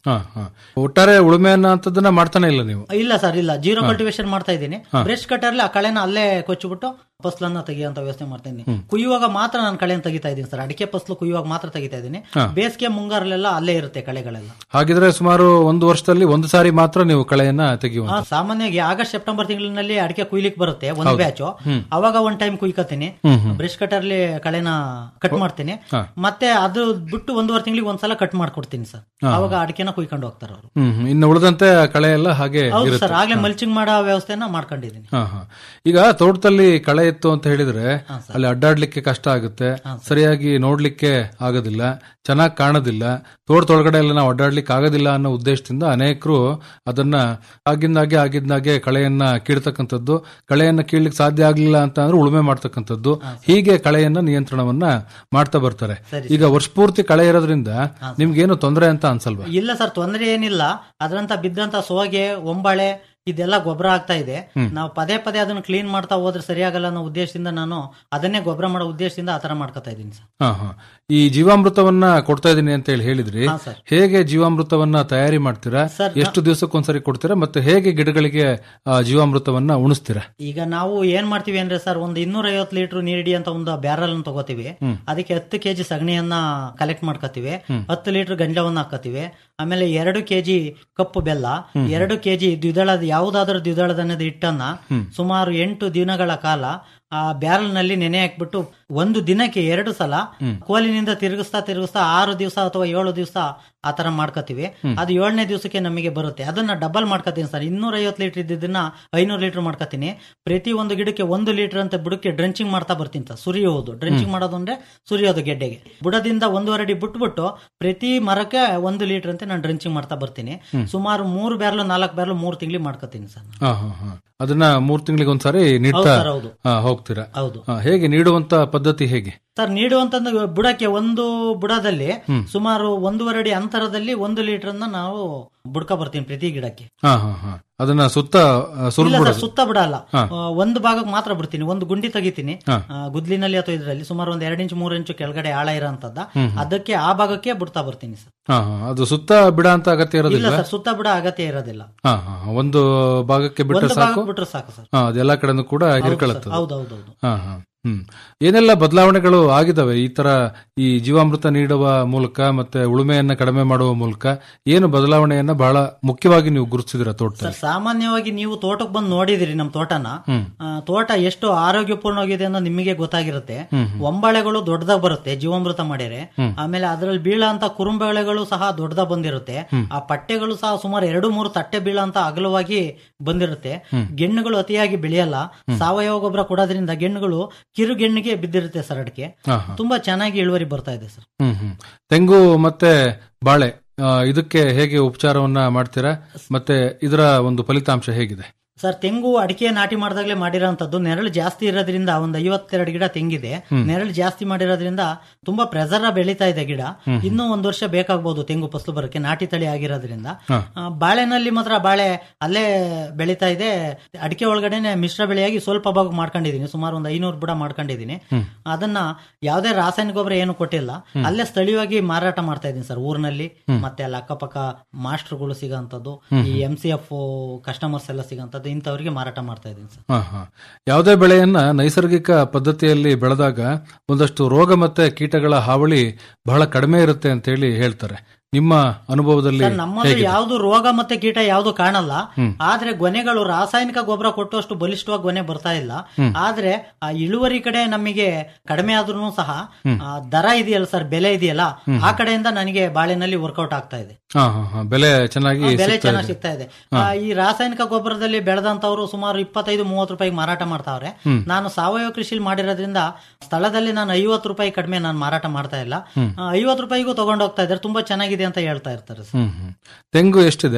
ಹಾ ಹಾ ಒಟ್ಟಾರೆ ಉಳುಮೆ ಅನ್ನೋಂಥದ್ದನ್ನ ಮಾಡ್ತಾನೆ ಇಲ್ಲ ನೀವು ಇಲ್ಲ ಸರ್ ಇಲ್ಲ ಜೀರೋ ಹಾ. ಕಲ್ಟಿವೇಶನ್ ಮಾಡ್ತಾ ಇದ್ದೀನಿ ಹಾ. ಬ್ರಷ್ ಕಟ್ಟರ್ಲಿ ಆ ಕಳೆನ ಅಲ್ಲೇ ಕೊಚ್ಚಿಬಿಟ್ಟು ಫಸ್ಲನ್ನ ತೆಗಿಯುವಂತ ವ್ಯವಸ್ಥೆ ಮಾಡ್ತಾ ಇದ್ದೀನಿ ಕುಯ್ಯುವಾಗ ಮಾತ್ರ ನಾನು ಕಳೆನ ತೆಗಿತಾ ಇದ್ದೀನಿ ಸರ್ ಅಡಿಕೆ ಫಸ್ಲು ಕುಯ್ಯುವಾಗ ಮಾತ್ರ ತೆಗಿತಾ ಇದ್ದೀನಿ ಹಾ. ಬೇಸಿಗೆ ಮುಂಗಾರಲ್ಲೆಲ್ಲ ಅಲ್ಲೇ ಇರುತ್ತೆ ಕಳೆಗಳೆಲ್ಲ ಹಾಗಿದ್ರೆ ಸುಮಾರು ಒಂದು ವರ್ಷದಲ್ಲಿ ಒಂದು ಸಾರಿ ಮಾತ್ರ ನೀವು ಕಳೆಯನ್ನ ತೆಗೆಯುವಂತ ಹಾ, ಸಾಮಾನ್ಯವಾಗಿ ಆಗಸ್ಟ್ ಸೆಪ್ಟೆಂಬರ್ ತಿಂಗಳಿನಲ್ಲಿ ಅಡಿಕೆ ಕುಯ್ಲಿಕ್ ಬರುತ್ತೆ ಒಂದು ಹೌದು. Batch hmm. ಅವಾಗ ಒಂದ್ ಟೈಮ್ ಕುಯ್ಕತೀನಿ ಹ್ಮ್, ಹ್ಮ್. ಬ್ರಷ್ ಕಟರ್ಲಿ ಕಳೆನ ಕಟ್ ಮಾಡ್ತೀನಿ ಹಾ. ಮತ್ತೆ ಅದು ಬಿಟ್ಟು ಒಂದೂವರೆ ತಿಂಗಳಿಗೆ ಒಂದ್ಸಲ ಕಟ್ ಮಾಡ್ಕೊಡ್ತೀನಿ ಸರ್ ಹಾ. ಅವಾಗ ಅಡಿಕೆನ ಕುಯ್ಕೊಂಡು ಹೋಗ್ತಾರೆ ಅವರು ಹ್ಮ್ ಹ್ಮ್. ಇನ್ನು ಉಳಿದಂತೆ ಆ ಕಳೆ ಎಲ್ಲ ಹಾಗೆ ಹೌದು ಇರುತ್ತೆ ಸರ್ ಆಗ್ಲೇ ಹಾ. ಮಲ್ಚಿಂಗ್ ಮಾಡೋ ವ್ಯವಸ್ಥೆನ ಮಾಡ್ಕೊಂಡಿದ್ದೀನಿ ಹಾ, ಹಾ. ಈಗ ತೋಟದಲ್ಲಿ ಕಳೆ ಇತ್ತು ಅಂತ ಹೇಳಿದ್ರೆ ಅಲ್ಲಿ ಅಡ್ಡಾಡ್ಲಿಕ್ಕೆ ಕಷ್ಟ ಆಗುತ್ತೆ ಸರಿಯಾಗಿ ನೋಡ್ಲಿಕ್ಕೆ ಆಗೋದಿಲ್ಲ ಚೆನ್ನಾಗಿ ಕಾಣೋದಿಲ್ಲ ತೋಟದೊಳಗಡೆ ಎಲ್ಲ ನಾವು ಅಡ್ಡಾಡ್ಲಿಕ್ಕೆ ಆಗೋದಿಲ್ಲ ಅನ್ನೋ ಉದ್ದೇಶದಿಂದ ಅನೇಕರು ಅದನ್ನ ಆಗಿಂದಾಗೆ ಆಗಿಂದಾಗೆ ಕಳೆಯನ್ನ ಕೀಳ್ತಕ್ಕಂಥದ್ದು ಕಳೆಯನ್ನ ಕೀಳ್ಲಿಕ್ಕೆ ಸಾಧ್ಯ ಆಗ್ಲಿಲ್ಲ ಅಂತ ಅಂದ್ರೆ ಉಳುಮೆ ಮಾಡ್ತಕ್ಕಂಥದ್ದು ಹೀಗೆ ಕಳೆಯನ್ನ ನಿಯಂತ್ರಣವನ್ನ ಮಾಡ್ತಾ ಬರ್ತಾರೆ ಸರಿ, ಈಗ ವರ್ಷ ಪೂರ್ತಿ ಕಳೆ ಇರೋದ್ರಿಂದ ನಿಮ್ಗೇನು ತೊಂದರೆ ಅಂತ ಅನ್ಸಲ್ವಾ ಇಲ್ಲ ಸರ್ ತೊಂದರೆ ಏನಿಲ್ಲ ಅದರಂತ ಬಿದ್ದಂತ ಸೋಗೆ ಒಂಬಾಳೆ ಇದೆಲ್ಲ ಗೊಬ್ಬರ ಆಗ್ತಾ ಇದೆ ಹ್ಮ್. ನಾವು ಪದೇ ಪದೇ ಅದನ್ನ ಕ್ಲೀನ್ ಮಾಡ್ತಾ ಹೋದ್ರೆ ಸರಿಯಾಗಲ್ಲ ಅನ್ನೋ ಉದ್ದೇಶದಿಂದ ನಾನು ಅದನ್ನೇ ಗೊಬ್ಬರ ಮಾಡೋ ಉದ್ದೇಶದಿಂದ ಆತರ ಮಾಡ್ಕೊತಾ ಇದ್ದೀನಿ ಸರ್ ಹಾ ಹಾ ಈ ಜೀವಾಮೃತವನ್ನ ಕೊಡ್ತಾ ಇದೀನಿ ಅಂತ ಹೇಳಿ ಹೇಳಿದ್ರಿ ಹಾ, ಸರ್. ಹೇಗೆ ಜೀವಾಮೃತವನ್ನ ತಯಾರಿ ಮಾಡ್ತೀರಾ ಸರ್, ಎಷ್ಟು ದಿವಸಕ್ಕೊಂದ್ಸರಿ ಕೊಡ್ತೀರಾ ಮತ್ತೆ ಹೇಗೆ ಗಿಡಗಳಿಗೆ ಆ, ಜೀವಾಮೃತವನ್ನ ಉಣಿಸ್ತೀರಾ ಈಗ ನಾವು ಏನ್ ಮಾಡ್ತೀವಿ ಅಂದ್ರೆ ಸರ್ ಒಂದು ಇನ್ನೂರ ಐವತ್ತು ಲೀಟರ್ ನೀರಿಡಿ ಅಂತ ಒಂದು ಬ್ಯಾರಲ್ ತಗೋತೀವಿ ಹ್ಮ್. ಅದಕ್ಕೆ ಹತ್ತು ಕೆಜಿ ಸಗಣಿಯನ್ನ ಕಲೆಕ್ಟ್ ಮಾಡ್ಕೋತೀವಿ ಹ್ಮ್. ಹತ್ತು ಲೀಟರ್ ಗಂಜವನ್ನ ಹಾಕತ್ತೀವಿ ಆಮೇಲೆ ಎರಡು ಕೆಜಿ ಕಪ್ಪು ಬೆಲ್ಲ ಹ್ಮ್. ಎರಡು ಕೆಜಿ ದ್ವಿದಳದ ಯಾವುದಾದ್ರೂ ದ್ವಿದಳ ಧಾನ್ಯದ ಹಿಟ್ಟನ್ನ ಹ್ಮ್. ಸುಮಾರು ಎಂಟು ದಿನಗಳ ಕಾಲ ಆ ಬ್ಯಾರಲ್ ನಲ್ಲಿ ನೆನೆ ಹಾಕ್ಬಿಟ್ಟು ಒಂದು ದಿನಕ್ಕೆ ಎರಡು ಸಲ ಹ್ಮ್. ಕೋಲಿನಿಂದ ತಿರುಗಿಸ್ತಾ ತಿರುಗಿಸ್ತಾ ಆರು ದಿವಸ ಅಥವಾ ಏಳು ದಿವಸ ಆ ತರ ಮಾಡ್ಕೋತೀವಿ ಹ್ಮ್. ಅದು ಏಳನೇ ದಿವಸಕ್ಕೆ ನಮಗೆ ಬರುತ್ತೆ ಅದನ್ನ ಡಬಲ್ ಮಾಡ್ಕೋತೀನಿ ಸರ್ ಇನ್ನೂರ ಐವತ್ತು ಲೀಟರ್ ಇದ್ದಿದ್ದನ್ನ ಐನೂರು ಲೀಟರ್ ಮಾಡ್ಕೋತೀನಿ ಪ್ರತಿ ಒಂದು ಗಿಡಕ್ಕೆ ಒಂದು ಲೀಟರ್ ಅಂತ ಬುಡಕ್ಕೆ ಡ್ರೆಂಚಿಂಗ್ ಮಾಡ್ತಾ ಬರ್ತೀನಿ ಸರ್ ಸುರಿಯೋದು ಡ್ರೆಂಚಿಂಗ್ ಮಾಡೋದು ಅಂದ್ರೆ ಸುರಿಯೋದು ಗೆಡ್ಡೆಗೆ ಬುಡದಿಂದ ಒಂದೂವರೆ ಅಡಿ ಬಿಟ್ಬಿಟ್ಟು ಪ್ರತಿ ಮರಕ್ಕೆ ಒಂದು ಲೀಟರ್ ಅಂತ ನಾನು ಡ್ರೆಂಚಿಂಗ್ ಮಾಡ್ತಾ ಬರ್ತೀನಿ ಹ್ಮ್. ಸುಮಾರು ಮೂರು ಬ್ಯಾರ್ಲು ನಾಲ್ಕು ಬ್ಯಾರ್ಲು ಮೂರು ತಿಂಗಳಿಗೆ ಮಾಡ್ಕೋತೀನಿ ಸರ್ ಹಾ ಹಾ ಹಾ ಅದನ್ನ ಮೂರ್ ತಿಂಗಳಿಗೆ ಒಂದ್ಸಾರಿ ಹೌದು ನೀಡ್ತಾ ಸರ್, ಹೌದು. ಆ, ಹೋಗ್ತೀರಾ ಹೌದು. ಆ, ಹೇಗೆ ನೀಡುವಂತ ಪದ್ಧತಿ ಹೇಗೆ ಸರ್ ನೀಡುವಂತ ಬುಡಕ್ಕೆ ಒಂದು ಬುಡದಲ್ಲಿ ಹ್ಮ್. ಸುಮಾರು ಒಂದೂವರೆ ಅಡಿ ಅಂತರದಲ್ಲಿ ಒಂದು ಲೀಟರ್ ಅನ್ನ ನಾವು ಬುಡ್ಕ ಬರ್ತೀನಿ ಪ್ರತಿ ಗಿಡಕ್ಕೆ ಹಾ ಹಾ ಹಾ ಅದನ್ನ ಸುತ್ತ ಇಲ್ಲ ಸರ್ ಸುರಿದ್ಬಿಡೋದು ಸುತ್ತ ಬಿಡಲ್ಲ ಹಾ. ಆ, ಒಂದು ಭಾಗಕ್ಕೆ ಮಾತ್ರ ಬಿಡ್ತೀನಿ ಒಂದು ಗುಂಡಿ ತೆಗಿತೀನಿ ಹಾ. ಆ, ಗುದ್ಲಿನಲ್ಲಿ ಅಥವಾ ಇದರಲ್ಲಿ ಸುಮಾರು ಒಂದ್ ಎರಡು ಇಂಚು ಮೂರು ಇಂಚು ಕೆಳಗಡೆ ಆಳ ಇರೋಂತದ್ದ ಹ್ಮ್, ಹ್ಮ್. ಅದಕ್ಕೆ ಆ ಭಾಗಕ್ಕೆ ಬಿಡ್ತಾ ಬರ್ತೀನಿ ಸರ್ ಹಾ ಹಾ ಅದು ಸುತ್ತ ಬಿಡ ಅಂತ ಅಗತ್ಯ ಇಲ್ಲ ಇರೋದಿಲ್ಲ ಸರ್ ಸುತ್ತ ಬಿಡ ಅಗತ್ಯ ಇರೋದಿಲ್ಲ ಹಾ ಹಾ ಒಂದು ಭಾಗಕ್ಕೆ ಬಿಟ್ಟರೆ ಒಂದು ಸಾಕು ಭಾಗಕ್ಕೆ ಬಿಟ್ರೆ ಸಾಕು ಸರ್ ಹಾ ಅದೆಲ್ಲಾ ಕಡೆನೂ ಕೂಡ ಹೌದು ಸರ್, ಹಿರ್ಕೊಳ್ಳುತ್ತದೆ ಹೌದು, ಹೌದು, ಹೌದು. ಹಾ ಹಾ ಹ್ಮ್ ಏನೆಲ್ಲ ಬದಲಾವಣೆಗಳು ಆಗಿದಾವೆ ಈ ತರ ಈ ಜೀವಾಮೃತ ನೀಡುವ ಮೂಲಕ ಮತ್ತೆ ಉಳುಮೆಯನ್ನ ಕಡಿಮೆ ಮಾಡುವ ಮೂಲಕ ಏನು ಬದಲಾವಣೆಯನ್ನ ಬಹಳ ಮುಖ್ಯವಾಗಿ ನೀವು ಗುರುತಿಸಿದಿರ ಸರ್ ತೋಟದಲ್ಲಿ ಸಾಮಾನ್ಯವಾಗಿ ನೀವು ತೋಟಕ್ಕೆ ಬಂದು ನೋಡಿದಿರಿ ನಮ್ಮ ತೋಟನ ಹ್ಮ್. ಆ, ತೋಟ ಎಷ್ಟು ಆರೋಗ್ಯಪೂರ್ಣವಾಗಿದೆ ಅನ್ನೋದು ನಿಮಗೆ ಗೊತ್ತಾಗಿರುತ್ತೆ ಹ್ಮ್, ಹ್ಮ್. ಒಂಬಾಳೆಗಳು ದೊಡ್ಡದಾಗಿ ಬರುತ್ತೆ ಜೀವಾಮೃತ ಮಾಡಿದ್ರೆ ಹ್ಮ್. ಆಮೇಲೆ ಅದರಲ್ಲಿ ಬೀಳಂತ ಕುರುಂಬೆಳೆಗಳು ಸಹ ದೊಡ್ಡದಾಗಿ ಬಂದಿರುತ್ತೆ ಹ್ಮ್. ಆ ಪಟ್ಟೆಗಳು ಸಹ ಸುಮಾರು ಎರಡು ಮೂರು ತಟ್ಟೆ ಬೀಳಂತ ಅಗಲವಾಗಿ ಬಂದಿರುತ್ತೆ ಹ್ಮ್. ಗೆಣ್ಣುಗಳು ಅತಿಯಾಗಿ ಬೆಳೆಯಲ್ಲ ಹ್ಮ್. ಸಾವಯವ ಗೊಬ್ಬರ ಕೊಡೋದ್ರಿಂದ ಗೆಣ್ಣುಗಳು ಕಿರುಗೆಣ್ಣಿಗೆ ಬಿದ್ದಿರುತ್ತೆ ಸರ್ ಅಡಿಕೆ ಹಾ, ಹಾ. ತುಂಬಾ ಚೆನ್ನಾಗಿ ಇಳುವರಿ ಬರ್ತಾ ಇದೆ ಸರ್ ಹ್ಮ್ ಹ್ಮ್ ತೆಂಗು ಮತ್ತೆ ಬಾಳೆ ಆ, ಇದಕ್ಕೆ ಹೇಗೆ ಉಪಚಾರವನ್ನ ಮಾಡ್ತೀರಾ ಮತ್ತೆ ಇದರ ಒಂದು ಫಲಿತಾಂಶ ಹೇಗಿದೆ ಸರ್ ತೆಂಗು ಅಡಿಕೆ ನಾಟಿ ಮಾಡಿದಾಗಲೇ ಮಾಡಿರೋಂಥದ್ದು ನೆರಳು ಜಾಸ್ತಿ ಇರೋದ್ರಿಂದ ಒಂದು ಐವತ್ತೆರಡು ಗಿಡ ತೆಂಗಿದೆ ಹ್ಮ್. ನೆರಳು ಜಾಸ್ತಿ ಮಾಡಿರೋದ್ರಿಂದ ತುಂಬಾ ಪ್ರೆಸರ್ ಬೆಳೀತಾ ಇದೆ ಗಿಡ ಹ್ಮ್. ಇನ್ನೂ ಒಂದ್ ವರ್ಷ ಬೇಕಾಗ್ಬೋದು ತೆಂಗು ಫಸಲು ಬರೋಕೆ ನಾಟಿ ತಳಿ ಆಗಿರೋದ್ರಿಂದ ಹಾ. ಆ, ಬಾಳೆನಲ್ಲಿ ಮಾತ್ರ ಬಾಳೆ ಅಲ್ಲೇ ಬೆಳೀತಾ ಇದೆ ಅಡಿಕೆ ಒಳಗಡೆನೆ ಮಿಶ್ರ ಬೆಳೆಯಾಗಿ ಸ್ವಲ್ಪ ಭಾಗ ಮಾಡ್ಕೊಂಡಿದೀನಿ ಸುಮಾರು ಒಂದು ಐನೂರು ಬುಡ ಮಾಡ್ಕೊಂಡಿದೀನಿ ಹ್ಮ್. ಅದನ್ನ ಯಾವುದೇ ರಾಸಾಯನಿಕ ಗೊಬ್ಬರ ಏನು ಕೊಟ್ಟಿಲ್ಲ ಹ್ಮ್. ಅಲ್ಲೇ ಸ್ಥಳೀಯವಾಗಿ ಮಾರಾಟ ಮಾಡ್ತಾ ಇದ್ದೀನಿ ಸರ್ ಊರಿನಲ್ಲಿ ಹ್ಮ್. ಮತ್ತೆ ಅಲ್ಲಿ ಅಕ್ಕಪಕ್ಕ ಮಾಸ್ಟರ್ಗಳು ಸಿಗೋಂಥದ್ದು ಹ್ಮ್. ಈ ಎಂ ಸಿ ಎಫ್ ಕಸ್ಟಮರ್ಸ್ ಎಲ್ಲ ಸಿಗೋಂಥದ್ದು ಇಂಥವ್ರಿಗೆ ಮಾರಾಟ ಮಾಡ್ತಾ ಇದ್ದೀನಿ ಸರ್ ಹಾ ಹಾ ಯಾವುದೇ ಬೆಳೆಯನ್ನ ನೈಸರ್ಗಿಕ ಪದ್ಧತಿಯಲ್ಲಿ ಬೆಳೆದಾಗ ಒಂದಷ್ಟು ರೋಗ ಮತ್ತೆ ಕೀಟಗಳ ಹಾವಳಿ ಬಹಳ ಕಡಿಮೆ ಇರುತ್ತೆ ಅಂತ ಹೇಳಿ ಹೇಳ್ತಾರೆ ನಿಮ್ಮ ಅನುಭವದಲ್ಲಿ ಸರ್ ನಮ್ಮಲ್ಲಿ ಹೇಗಿದೆ ಯಾವ್ದು ರೋಗ ಮತ್ತೆ ಕೀಟ ಯಾವ್ದು ಕಾಣಲ್ಲ ಹ್ಮ್. ಆದ್ರೆ ಗೊನೆಗಳು ರಾಸಾಯನಿಕ ಗೊಬ್ಬರ ಕೊಟ್ಟಷ್ಟು ಬಲಿಷ್ಠವಾಗಿ ಗೊನೆ ಬರ್ತಾ ಇಲ್ಲ ಹ್ಮ್. ಆದ್ರೆ ಆ ಇಳುವರಿ ಕಡೆ ನಮಗೆ ಕಡಿಮೆ ಆದ್ರೂ ಸಹ ಹ್ಮ್. ಆ ದರ ಇದೆಯಲ್ಲ ಸರ್ ಬೆಲೆ ಇದೆಯಲ್ಲ ಹ್ಮ್. ಆ ಕಡೆಯಿಂದ ನನಗೆ ಬಾಳೆನಲ್ಲಿ ವರ್ಕೌಟ್ ಆಗ್ತಾ ಇದೆ ಹಾ ಹಾ ಹಾ ಬೆಲೆ ಚೆನ್ನಾಗಿ ಆ, ಬೆಲೆ ಸಿಗ್ತಾ ಚೆನ್ನಾಗಿ ಇದೆ. ಸಿಗ್ತಾ ಇದೆ ಹಾ. ಆ, ಈ ರಾಸಾಯನಿಕ ಗೊಬ್ಬರದಲ್ಲಿ ಬೆಳೆದಂತವ್ರು ಸುಮಾರು ಇಪ್ಪತ್ತೈದು ಮೂವತ್ತು ರೂಪಾಯಿಗೆ ಮಾರಾಟ ಮಾಡ್ತಾವ್ರೆ ಹ್ಮ್. ನಾನು ಸಾವಯವ ಕೃಷಿಲಿ ಮಾಡಿರೋದ್ರಿಂದ ಸ್ಥಳದಲ್ಲಿ ನಾನು ಐವತ್ತು ರೂಪಾಯಿ ಕಡಿಮೆ ನಾನು ಮಾರಾಟ ಮಾಡ್ತಾ ಇಲ್ಲ ಹ್ಮ್. ಐವತ್ತು ರೂಪಾಯಿಗೂ ತಗೊಂಡು ಹೋಗ್ತಾ ಇದ್ದಾರೆ ತುಂಬಾ ಚೆನ್ನಾಗಿದೆ ಅಂತ ಹೇಳ್ತಾ ಇರ್ತಾರೆ ಸರ್ ಹ್ಮ್ ಹ್ಮ್ ತೆಂಗು ಎಷ್ಟಿದೆ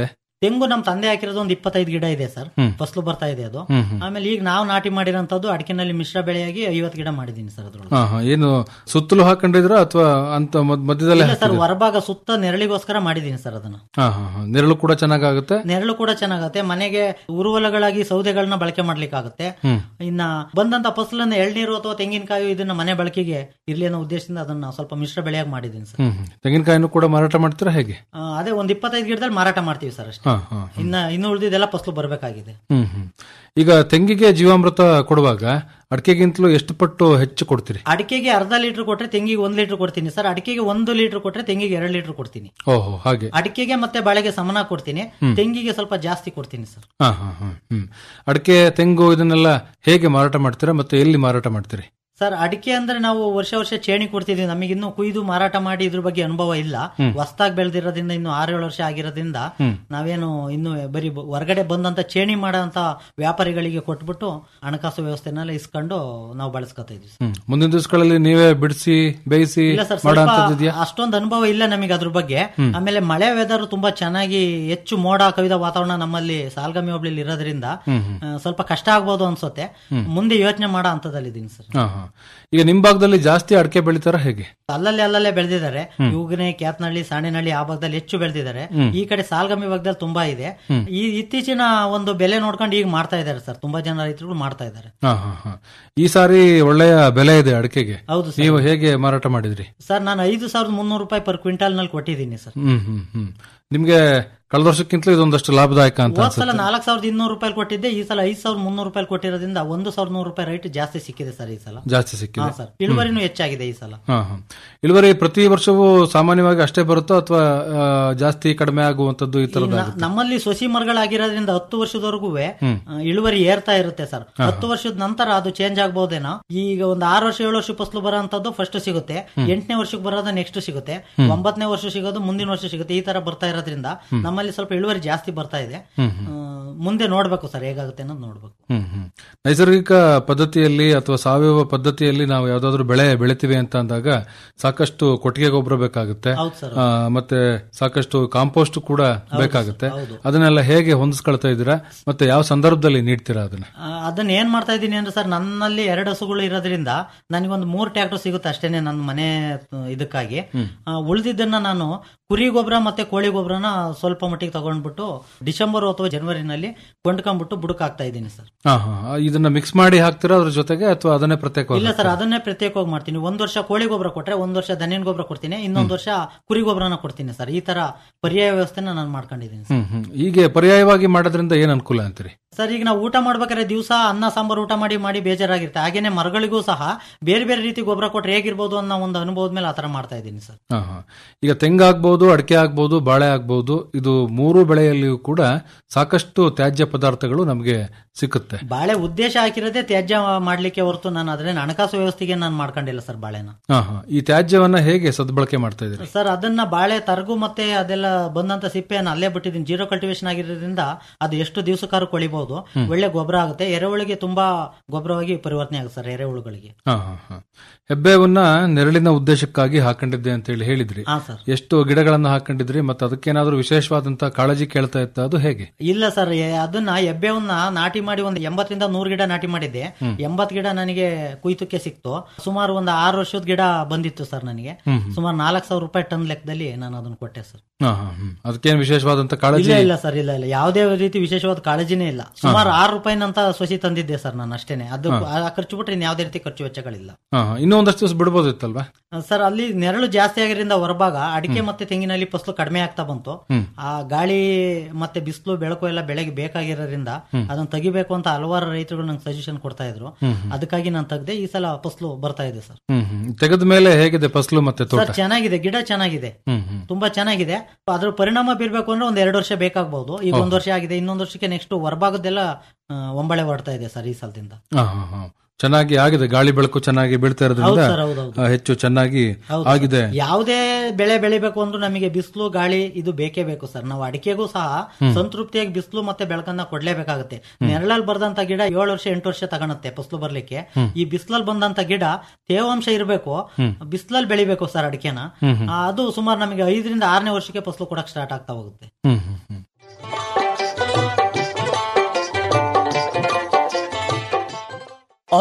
ತೆಂಗು ನಮ್ ತಂದೆ ಹಾಕಿರೋದು ಒಂದು ಇಪ್ಪತ್ತೈದು ಗಿಡ ಇದೆ ಸರ್ ಹ್ಮ್. ಫಸಲು ಬರ್ತಾ ಇದೆ ಅದು ಹ್ಮ್, ಹ್ಮ್. ಆಮೇಲೆ ಈಗ ನಾವು ನಾಟಿ ಮಾಡಿರೋಂಥದ್ದು ಅಡಿಕೆನಲ್ಲಿ ಮಿಶ್ರ ಬೆಳೆಯಾಗಿ ಐವತ್ತು ಗಿಡ ಮಾಡಿದ್ದೀನಿ ಸರ್ ಅದ್ರೊಳಗೆ ಹಾ ಹಾ ಏನು ಸುತ್ತಲೂ ಹಾಕೊಂಡಿದ್ರ ಅಥವಾ ಅಂತ ಮದ್- ಮಧ್ಯದಲ್ಲೇ ಇಲ್ಲ ಸರ್ ಹಾಕಿದ್ರಾ? ಹೊರಭಾಗ ಸುತ್ತ ನೆರಳಿಗೋಸ್ಕರ ಮಾಡಿದ್ದೀನಿ ಸರ್ ಅದನ್ನ ಹಾ ಹಾ ಹಾ ನೆರಳು ಕೂಡ ಚೆನ್ನಾಗಾಗುತ್ತೆ ನೆರಳು ಕೂಡ ಚೆನ್ನಾಗತ್ತೆ ಮನೆಗೆ ಉರುವಲಗಳಾಗಿ ಸೌದೆಗಳನ್ನ ಬಳಕೆ ಮಾಡ್ಲಿಕ್ಕಾಗುತ್ತೆ ಹ್ಮ್ ಇನ್ನ ಬಂದಂತ ಫಸಲನ್ನ ಎಳ್ನೀರು ಅಥವಾ ತೆಂಗಿನಕಾಯಿ ಇದನ್ನ ಮನೆ ಬಳಕೆಗೆ ಇರ್ಲಿ ಅನ್ನೋ ಉದ್ದೇಶದಿಂದ ಅದನ್ನ ಸ್ವಲ್ಪ ಮಿಶ್ರ ಬೆಳೆಯಾಗಿ ಮಾಡಿದ್ದೀನಿ ಸರ್ ಹ್ಮ್ ಹ್ಮ್. ತೆಂಗಿನಕಾಯಿನೂ ಕೂಡ ಮಾರಾಟ ಮಾಡ್ತೀರಾ ಹೇಗೆ ಆ, ಅದೇ ಒಂದ್ ಇಪ್ಪತ್ತೈದು ಗಿಡದಲ್ಲಿ ಮಾರಾಟ ಮಾಡ್ತೀವಿ ಸರ್ ಅಷ್ಟೇ ಹಾ ಹಾ ಇನ್ನ ಇನ್ನು ಉಳಿದಿದ್ದೆಲ್ಲ ಫಸಲು ಬರಬೇಕಾಗಿದೆ ಹ್ಮ್ ಹ್ಮ್ ಈಗ ತೆಂಗಿಗೆ ಜೀವಾಮೃತ ಕೊಡುವಾಗ ಅಡಿಕೆಗಿಂತಲೂ ಎಷ್ಟು ಪಟ್ಟು ಹೆಚ್ಚು ಕೊಡ್ತೀರಿ ಅಡಿಕೆಗೆ ಅರ್ಧ ಲೀಟರ್ ಕೊಟ್ರೆ ತೆಂಗಿಗೆ ಒಂದ್ ಲೀಟರ್ ಕೊಡ್ತೀನಿ ಸರ್ ಅಡಿಕೆಗೆ ಒಂದು ಲೀಟರ್ ಕೊಟ್ರೆ ತೆಂಗಿಗೆ ಎರಡು ಲೀಟರ್ ಕೊಡ್ತೀನಿ ಓಹೋ ಹಾಗೆ ಅಡಿಕೆಗೆ ಮತ್ತೆ ಬಾಳೆಗೆ ಸಮನ ಕೊಡ್ತೀನಿ ಹ್ಮ್. ತೆಂಗಿಗೆ ಸ್ವಲ್ಪ ಜಾಸ್ತಿ ಕೊಡ್ತೀನಿ ಸರ್ ಹಾ ಹಾ ಹಾ ಹ್ಮ್ ಅಡಿಕೆ ತೆಂಗು ಇದನ್ನೆಲ್ಲ ಹೇಗೆ ಮಾರಾಟ ಮಾಡ್ತೀರಾ ಮತ್ತೆ ಎಲ್ಲಿ ಮಾರಾಟ ಮಾಡ್ತೀರಿ ಸರ್ ಅಡಿಕೆ ಅಂದ್ರೆ ನಾವು ವರ್ಷ ವರ್ಷ ಚೇಣಿ ಕೊಡ್ತಿದ್ವಿ ನಮಗೆ ಇನ್ನು ಕುಯ್ದು ಮಾರಾಟ ಮಾಡಿ ಇದ್ರ ಬಗ್ಗೆ ಅನುಭವ ಇಲ್ಲ ಹ್ಮ್. ಹೊಸ್ದಾಗಿ ಬೆಳೆದಿರೋದ್ರಿಂದ ಇನ್ನು ಆರೇಳು ವರ್ಷ ಆಗಿರೋದ್ರಿಂದ ಹ್ಮ್. ನಾವೇನು ಇನ್ನು ಬರೀ ಬ- ಹೊರಗಡೆ ಬಂದಂತ ಚೇಣಿ ಮಾಡೋಂತ ವ್ಯಾಪಾರಿಗಳಿಗೆ ಕೊಟ್ಬಿಟ್ಟು ಹಣಕಾಸು ವ್ಯವಸ್ಥೆನೆಲ್ಲ ಇಸ್ಕೊಂಡು ನಾವು ಬಳಸ್ಕೊತಾ ಇದ್ವಿ ಹ್ಮ್ ಮುಂದಿನ ದಿವಸಗಳಲ್ಲಿ ನೀವೇ ಬಿಡಿಸಿ ಬೇಯಿಸಿ ಇಲ್ಲ ಸರ್ ಮಾಡೋ ಸ್ವಲ್ಪ ಅಂಥದ್ದಿದ್ಯಾ ಅಷ್ಟೊಂದು ಅನುಭವ ಇಲ್ಲ ನಮಗೆ ಅದ್ರ ಬಗ್ಗೆ ಹ್ಮ್. ಆಮೇಲೆ ಮಳೆ ವೆದರ್ ತುಂಬಾ ಚೆನ್ನಾಗಿ ಹೆಚ್ಚು ಮೋಡ ಕವಿದ ವಾತಾವರಣ ನಮ್ಮಲ್ಲಿ ಸಾಲ್ಗಾಮಿ ಹೋಬಳಿಲಿ ಇರೋದ್ರಿಂದ ಹ್ಮ್ ಹ್ಮ್. ಆ, ಸ್ವಲ್ಪ ಕಷ್ಟ ಆಗ್ಬೋದು ಅನ್ಸುತ್ತೆ ಹ್ಮ್. ಮುಂದೆ ಯೋಚನೆ ಮಾಡೋ ಹಂತದಲ್ಲಿದ್ದೀನಿ ಸರ್ ಹಾ ಹಾ ಈಗ ನಿಮ್ ಭಾಗದಲ್ಲಿ ಜಾಸ್ತಿ ಅಡಿಕೆ ಬೆಳಿತಾರ ಹೇಗೆ ಅಲ್ಲಲ್ಲಿ ಅಲ್ಲಲ್ಲೇ ಬೆಳೆದಿದ್ದಾರೆ ಹ್ಮ್. ಇವುಗನೆ ಕ್ಯಾತ್ನಹಳ್ಳಿ ಸಾಣೆನಹಳ್ಳಿ ಆ ಭಾಗದಲ್ಲಿ ಹೆಚ್ಚು ಬೆಳೆದಿದ್ದಾರೆ ಹ್ಮ್. ಈ ಕಡೆ ಸಾಲ್ಗಾಮಿ ಭಾಗದಲ್ಲಿ ತುಂಬಾ ಇದೆ ಹ್ಮ್. ಈ ಇತ್ತೀಚಿನ ಒಂದು ಬೆಲೆ ನೋಡ್ಕೊಂಡು ಈಗ ಮಾಡ್ತಾ ಇದ್ದಾರೆ ಸರ್ ತುಂಬಾ ಜನ ರೈತರು ಮಾಡ್ತಾ ಇದ್ದಾರೆ ಹಾ ಹಾ ಹಾ ಈ ಸಾರಿ ಒಳ್ಳೆಯ ಬೆಲೆ ಇದೆ ಅಡಿಕೆಗೆ ಹೌದು ಸರ್. ನೀವು ಹೇಗೆ ಮಾರಾಟ ಮಾಡಿದ್ರಿ ಸರ್ ನಾನು ಐದು ಸಾವಿರದ ಮುನ್ನೂರು ರೂಪಾಯಿ ಪರ್ ಕ್ವಿಂಟಾಲ್ ನಲ್ಲಿ ಕೊಟ್ಟಿದ್ದೀನಿ ಸರ್ ಹ್ಮ್ ಹ್ಮ್ ಹ್ಮ್ ನಿಮ್ಗೆ ಕಳೆದ ವರ್ಷಕ್ಕಿಂತಲೂ ಇದೊಂದಷ್ಟು ಲಾಭದಾಯಕ ಅಂತ ಹೋದ್ ಸಲ ಅನ್ಸುತ್ತೆ ನಾಲ್ಕು ಸಾವಿರದ ಇನ್ನೂರು ರೂಪಾಯಿ ಕೊಟ್ಟಿದ್ದೆ ಈ ಸಲ ಐದು ಸಾವಿರದ ಮುನ್ನೂರು ರೂಪಾಯಿ ಕೊಟ್ಟಿರೋದ್ರಿಂದ ಒಂದು ಸಾವಿರದ ನೂರು ರೂಪಾಯಿ ರೈಟ್ ಜಾಸ್ತಿ ಸಿಕ್ಕಿದೆ ಸರ್ ಈ ಸಲ ಜಾಸ್ತಿ ಸಿಕ್ಕಿದೆ ಹಾ ಸರ್ ಇಳುವರಿನೂ ಹೆಚ್ಚಾಗಿದೆ ಈ ಸಲ ಹಾ ಹಾ ಇಳುವರಿ ಪ್ರತಿ ವರ್ಷವೂ ಸಾಮಾನ್ಯವಾಗಿ ಅಷ್ಟೇ ಬರುತ್ತೋ ಅಥವಾ ಜಾಸ್ತಿ ಕಡಿಮೆ ಆಗುವಂತದ್ದು ಈ ಈ ತರದ ನ- ನಮ್ಮಲ್ಲಿ ಸೊಸಿ ಮರಗಳಾಗಿರೋದ್ರಿಂದ ಹತ್ತು ವರ್ಷದವರೆಗೂ ಹ್ಮ್. ಇಳುವರಿ ಏರ್ತಾ ಇರುತ್ತೆ ಸರ್ ಹಾ, ಹತ್ತು ವರ್ಷದ ನಂತರ ಅದು ಚೇಂಜ್ ಆಗ್ಬಹುದೇನೋ ಈಗ ಒಂದು ಆರು ವರ್ಷ ಏಳು ವರ್ಷ ಫಸಲು ಬರೋಂಥದ್ದು ಫಸ್ಟ್ ಸಿಗುತ್ತೆ ಹ್ಮ್. ಎಂಟನೇ ವರ್ಷಕ್ಕೆ ಬರೋದು ನೆಕ್ಸ್ಟ್ ಸಿಗುತ್ತೆ ಹ್ಮ್. ಒಂಬತ್ತನೇ ವರ್ಷ ಸಿಗೋದು ಮುಂದಿನ ವರ್ಷ ಸಿಗುತ್ತೆ ಈ ತರ ಬರ್ತಾ ಇರೋದ್ರಿಂದ ಹ್ಮ್. ನಮ್ಮಲ್ಲಿ ಸ್ವಲ್ಪ ಇಳುವರಿ ಜಾಸ್ತಿ ಬರ್ತಾ ಇದೆ ಹ್ಮ್, ಹ್ಮ್. ಆ, ಮುಂದೆ ನೋಡ್ಬೇಕು ಸರ್ ಹೇಗಾಗುತ್ತೆ ಅನ್ನೋದು ನೋಡ್ಬೇಕು ಹ್ಮ್ ಹ್ಮ್ ನೈಸರ್ಗಿಕ ಪದ್ಧತಿಯಲ್ಲಿ ಅಥವಾ ಸಾವಯವ ಪದ್ಧತಿಯಲ್ಲಿ ನಾವು ಯಾವ್ದಾದ್ರು ಬೆಳೆ ಬೆಳಿತೀವಿ ಅಂತ ಅಂದಾಗ ಸಾಕಷ್ಟು ಕೊಟ್ಟಿಗೆ ಗೊಬ್ಬರ ಬೇಕಾಗುತ್ತೆ ಹೌದು ಸರ್. ಆ, ಮತ್ತೆ ಸಾಕಷ್ಟು ಕಾಂಪೋಸ್ಟ್ ಕೂಡ ಹೌದು ಬೇಕಾಗುತ್ತೆ ಸರ್, ಹೌದು. ಅದನ್ನೆಲ್ಲ ಹೇಗೆ ಹೊಂದಿಸ್ಕೊಳ್ತಾ ಇದ್ದೀರಾ ಮತ್ತೆ ಯಾವ ಸಂದರ್ಭದಲ್ಲಿ ನೀಡ್ತೀರಾ ಅದನ್ನ ಆ, ಅದನ್ನ ಏನ್ ಮಾಡ್ತಾ ಇದ್ದೀನಿ ಅಂದ್ರೆ ಸರ್ ನನ್ನಲ್ಲಿ ಎರಡು ಹಸುಗಳು ಇರೋದ್ರಿಂದ ನನಗೊಂದು ಮೂರು ಟ್ರ್ಯಾಕ್ಟರ್ ಸಿಗುತ್ತೆ ಅಷ್ಟೇನೆ ನನ್ನ ಮನೆ ಆ, ಇದಕ್ಕಾಗಿ ಹ್ಮ್. ಆ, ಉಳಿದಿದ್ದನ್ನ ನಾನು ಕುರಿ ಗೊಬ್ಬರ ಮತ್ತೆ ಕೋಳಿ ಗೊಬ್ಬರನ ಸ್ವಲ್ಪ ಮಟ್ಟಿಗೆ ತಗೊಂಡ್ಬಿಟ್ಟು ಡಿಸೆಂಬರ್ ಅಥವಾ ಜನವರಿನಲ್ಲಿ ಕೊಂಡ್ಕೊಂಡ್ಬಿಟ್ಟು ಬುಡಕ್ ಹಾಕ್ತಾ ಇದ್ದೀನಿ ಸರ್ ಹಾ ಹಾ ಹಾ. ಇದನ್ನ ಮಿಕ್ಸ್ ಮಾಡಿ ಹಾಕ್ತೀರಾ ಅದ್ರ ಜೊತೆಗೆ ಅಥವಾ ಅದನ್ನೇ ಪ್ರತ್ಯೇಕವಾಗಿ ಇಲ್ಲ ಸರ್ ಅದನ್ನೇ ಪ್ರತ್ಯೇಕವಾಗಿ ಮಾಡ್ತೀನಿ ಒಂದ್ ವರ್ಷ ಕೋಳಿ ಗೊಬ್ಬರ ಕೊಟ್ರೆ ಒಂದ್ ವರ್ಷ ದನಿನ ಗೊಬ್ಬರ ಕೊಡ್ತೀನಿ ಇನ್ನೊಂದ್ ವರ್ಷ ಕುರಿ ಗೊಬ್ಬರನ ಕೊಡ್ತೀನಿ ಸರ್ ಈ ತರ ಪರ್ಯಾಯ ವ್ಯವಸ್ಥೆನ ನಾನು ಮಾಡ್ಕೊಂಡಿದ್ದೀನಿ ಹ್ಮ್ ಹ್ಮ್ ಹೀಗೆ ಪರ್ಯಾಯವಾಗಿ ಮಾಡೋದ್ರಿಂದ ಏನ್ ಅನುಕೂಲ ಅಂತೀರಿ ಸರ್ ಈಗ ನಾವು ಊಟ ಮಾಡ್ಬೇಕಾದ್ರೆ ದಿವಸ ಅನ್ನ ಸಾಂಬಾರು ಊಟ ಮಾಡಿ ಮಾಡಿ ಬೇಜಾರಾಗಿರುತ್ತೆ ಹಾಗೇನೆ ಮರಗಳಿಗೂ ಸಹ ಬೇರೆ ಬೇರೆ ರೀತಿ ಗೊಬ್ಬರ ಕೊಟ್ರೆ ಹೇಗಿರ್ಬೋದು ಅನ್ನೋ ಒಂದು ಅನುಭವದ ಮೇಲೆ ಆತರ ಮಾಡ್ತಾ ಇದ್ದೀನಿ ಸರ್ ಹಾ ಹಾ ಈಗ ತೆಂಗು ಆಗ್ಬಹುದು ಅಡಿಕೆ ಆಗ್ಬಹುದು ಬಾಳೆ ಆಗ್ಬಹುದು ಇದು ಮೂರು ಬೆಳೆಯಲ್ಲಿಯೂ ಕೂಡ ಸಾಕಷ್ಟು ತ್ಯಾಜ್ಯ ಪದಾರ್ಥಗಳು ನಮಗೆ ಸಿಕ್ಕುತ್ತೆ ಬಾಳೆ ಉದ್ದೇಶ ಹಾಕಿರೋದೇ ತ್ಯಾಜ್ಯ ಮಾಡ್ಲಿಕ್ಕೆ ಹೊರತು ನಾನು ಅದ್ರೇನು ಹಣಕಾಸು ವ್ಯವಸ್ಥೆಗೆ ನಾನು ಮಾಡ್ಕೊಂಡಿಲ್ಲ ಸರ್ ಬಾಳೆನ ಹಾ ಹಾ ಈ ತ್ಯಾಜ್ಯವನ್ನ ಹೇಗೆ ಸದ್ಬಳಕೆ ಮಾಡ್ತಾ ಇದ್ದೀರಿ ಸರ್ ಅದನ್ನ ಬಾಳೆ ತರಗು ಮತ್ತೆ ಅದೆಲ್ಲ ಬಂದಂತ ಸಿಪ್ಪೆಯನ್ನು ಅಲ್ಲೇ ಬಿಟ್ಟಿದ್ದೀನಿ ಜೀರೋ ಕಲ್ಟಿವೇಶನ್ ಆಗಿರೋದ್ರಿಂದ ಅದು ಎಷ್ಟು ದಿವಸಕ್ಕಾರು ಕೊಳಿಬಹುದು ಹ್ಮ್. ಒಳ್ಳೆ ಗೊಬ್ಬರ ಆಗುತ್ತೆ ಎರೆಹುಳಿಗೆ ತುಂಬಾ ಗೊಬ್ಬರವಾಗಿ ಪರಿವರ್ತನೆ ಆಗುತ್ತೆ ಸರ್ ಎರೆಹುಳುಗಳಿಗೆ ಹಾ ಹಾ ಹಾ ಹೆಬ್ಬೇವನ್ನ ನೆರಳಿನ ಉದ್ದೇಶಕ್ಕಾಗಿ ಹಾಕೊಂಡಿದ್ದೆ ಅಂತ ಹೇಳಿ ಹೇಳಿದ್ರಿ ಹಾ ಸರ್ ಎಷ್ಟು ಗಿಡಗಳನ್ನ ಹಾಕೊಂಡಿದ್ರಿ ಮತ್ತೆ ಅದಕ್ಕೇನಾದ್ರೂ ವಿಶೇಷವಾದಂತ ಕಾಳಜಿ ಕೇಳ್ತಾ ಇತ್ತ ಅದು ಹೇಗೆ ಇಲ್ಲ ಸರ್ ಎ- ಅದನ್ನ ಎಬ್ಬೆವನ್ನ ನಾಟಿ ಮಾಡಿ ಒಂದು ಎಂಬತ್ತರಿಂದ ನೂರು ಗಿಡ ನಾಟಿ ಮಾಡಿದ್ದೆ ಹ್ಮ್. ಎಂಬತ್ ಗಿಡ ನನಗೆ ಕುಯ್ತಕ್ಕೆ ಸಿಕ್ತು ಸುಮಾರು ಒಂದು ಆರು ವರ್ಷದ ಗಿಡ ಬಂದಿತ್ತು ಸರ್ ನನಗೆ ಹ್ಮ್, ಹ್ಮ್. ಸುಮಾರು ನಾಲ್ಕು ಸಾವಿರ ರೂಪಾಯಿ ಟನ್ ಲೆಕ್ಕದಲ್ಲಿ ನಾನು ಅದನ್ನ ಕೊಟ್ಟೆ ಸರ್ ಹಾ ಹಾ ಹ್ಮ್ ಅದಕ್ಕೇನು ವಿಶೇಷವಾದಂತ ಕಾಳಜಿ ಇಲ್ಲ ಇಲ್ಲ ಸರ್ ಇಲ್ಲ ಇಲ್ಲ ಯಾವುದೇ ರೀತಿ ವಿಶೇಷವಾದ ಕಾಳಜಿನೇ ಇಲ್ಲ ಸುಮಾರು ಆರು ರೂಪಾಯಿನಂತ ಸೊಸಿ ತಂದಿದ್ದೆ ಸರ್ ನಾನು ಅಷ್ಟೇನೆ ಅದು ಹಾ. ಆ ಖರ್ಚು ಬಿಟ್ರೆ ಇನ್ನು ಯಾವುದೇ ರೀತಿ ಖರ್ಚು ವೆಚ್ಚಗಳಿಲ್ಲ ಹಾ ಹಾ ಇನ್ನೂ ಒಂದಷ್ಟು ದಿವಸ ಬಿಡ್ಬೋದಿತ್ತಲ್ವಾ ಸರ್ ಅಲ್ಲಿ ನೆರಳು ಜಾಸ್ತಿ ಆಗಿರೋದ್ರಿಂದ ಹೊರಭಾಗ ಅಡಿಕೆ ಮತ್ತೆ ತೆಂಗಿನಲ್ಲಿ ಫಸಲು ಕಡಿಮೆ ಆಗ್ತಾ ಬಂತು ಹ್ಮ್. ಆ ಗಾಳಿ ಮತ್ತೆ ಬಿಸಿಲು ಬೆಳಕು ಎಲ್ಲ ಬೆಳೆಗೆ ಬೇಕಾಗಿರೋದ್ರಿಂದ ಹ್ಮ್. ಅದನ್ನ ತೆಗಿಬೇಕು ಅಂತ ಹಲವಾರು ರೈತರು ನಂಗೆ ಸಜೆಷನ್ ಕೊಡ್ತಾ ಇದ್ರು ಹ್ಮ್, ಹ್ಮ್. ಅದಕ್ಕಾಗಿ ನಾನು ತೆಗ್ದೆ ಈ ಸಲ ಫಸಲು ಬರ್ತಾ ಇದೆ ಸರ್ ಹ್ಮ್ ಹ್ಮ್ ತೆಗೆದ ಮೇಲೆ ಹೇಗಿದೆ ಫಸಲು ಮತ್ತೆ ತೋಟ ಸರ್ ಚೆನ್ನಾಗಿದೆ ಗಿಡ ಚೆನ್ನಾಗಿದೆ ಹ್ಮ್ ಹ್ಮ್ ತುಂಬಾ ಚೆನ್ನಾಗಿದೆ ಅದ್ರ ಪರಿಣಾಮ ಬೀರ್ಬೇಕು ಅಂದ್ರೆ ಒಂದ್ ಎರಡು ವರ್ಷ ಬೇಕಾಗಬಹುದು ಈಗ ಒಂದ್ ವರ್ಷ ಆಗಿದೆ ಇನ್ನೊಂದ್ ವರ್ಷಕ್ಕೆ ನೆಕ್ಸ್ಟ್ ಹೊರಭಾಗದೆಲ್ಲ ಆ, ಒಂಬಳೆ ಹೊಡ್ತಾ ಇದೆ ಸರ್ ಈ ಸಲದಿಂದ ಹಾ ಹಾ ಹಾ ಚೆನ್ನಾಗಿ ಆಗಿದೆ ಗಾಳಿ ಬೆಳಕು ಚೆನ್ನಾಗಿ ಬೀಳ್ತಾ ಇರೋದ್ರಿಂದ ಹೌದು ಸರ್, ಹೌದು, ಹೌದು. ಆ, ಹೆಚ್ಚು ಚೆನ್ನಾಗಿ ಹೌದು ಆಗಿದೆ ಸರ್. ಯಾವುದೇ ಬೆಳೆ ಬೆಳಿಬೇಕು ಅಂದ್ರೂ ನಮಗೆ ಬಿಸಿಲು ಗಾಳಿ ಇದು ಬೇಕೇ ಬೇಕು ಸರ್ ನಾವು ಅಡಿಕೆಗೂ ಸಹ ಹ್ಮ್. ಸಂತೃಪ್ತಿಯಾಗಿ ಬಿಸಿಲು ಮತ್ತೆ ಬೆಳಕನ್ನ ಕೊಡ್ಲೇಬೇಕಾಗುತ್ತೆ ನೆರಳಲ್ಲಿ ಬರ್ದಂತ ಗಿಡ ಏಳು ವರ್ಷ ಎಂಟು ವರ್ಷ ತಗೊಳುತ್ತೆ ಫಸಲು ಬರ್ಲಿಕ್ಕೆ ಹ್ಮ್. ಈ ಬಿಸಿಲಲ್ಲಿ ಬಂದಂತ ಗಿಡ ತೇವಾಂಶ ಇರಬೇಕು ಹ್ಮ್. ಬಿಸಿಲಲ್ಲಿ ಬೆಳಿಬೇಕು ಸರ್ ಅಡಿಕೆನ ಹ್ಮ್, ಹ್ಮ್. ಆ, ಅದು ಸುಮಾರು ನಮಗೆ ಐದರಿಂದ ಆರನೇ ವರ್ಷಕ್ಕೆ ಫಸಲು ಕೊಡಕ್ ಸ್ಟಾರ್ಟ್ ಆಗ್ತಾ ಹೋಗುತ್ತೆ ಹ್ಮ್ ಹ್ಮ್ ಹ್ಮ್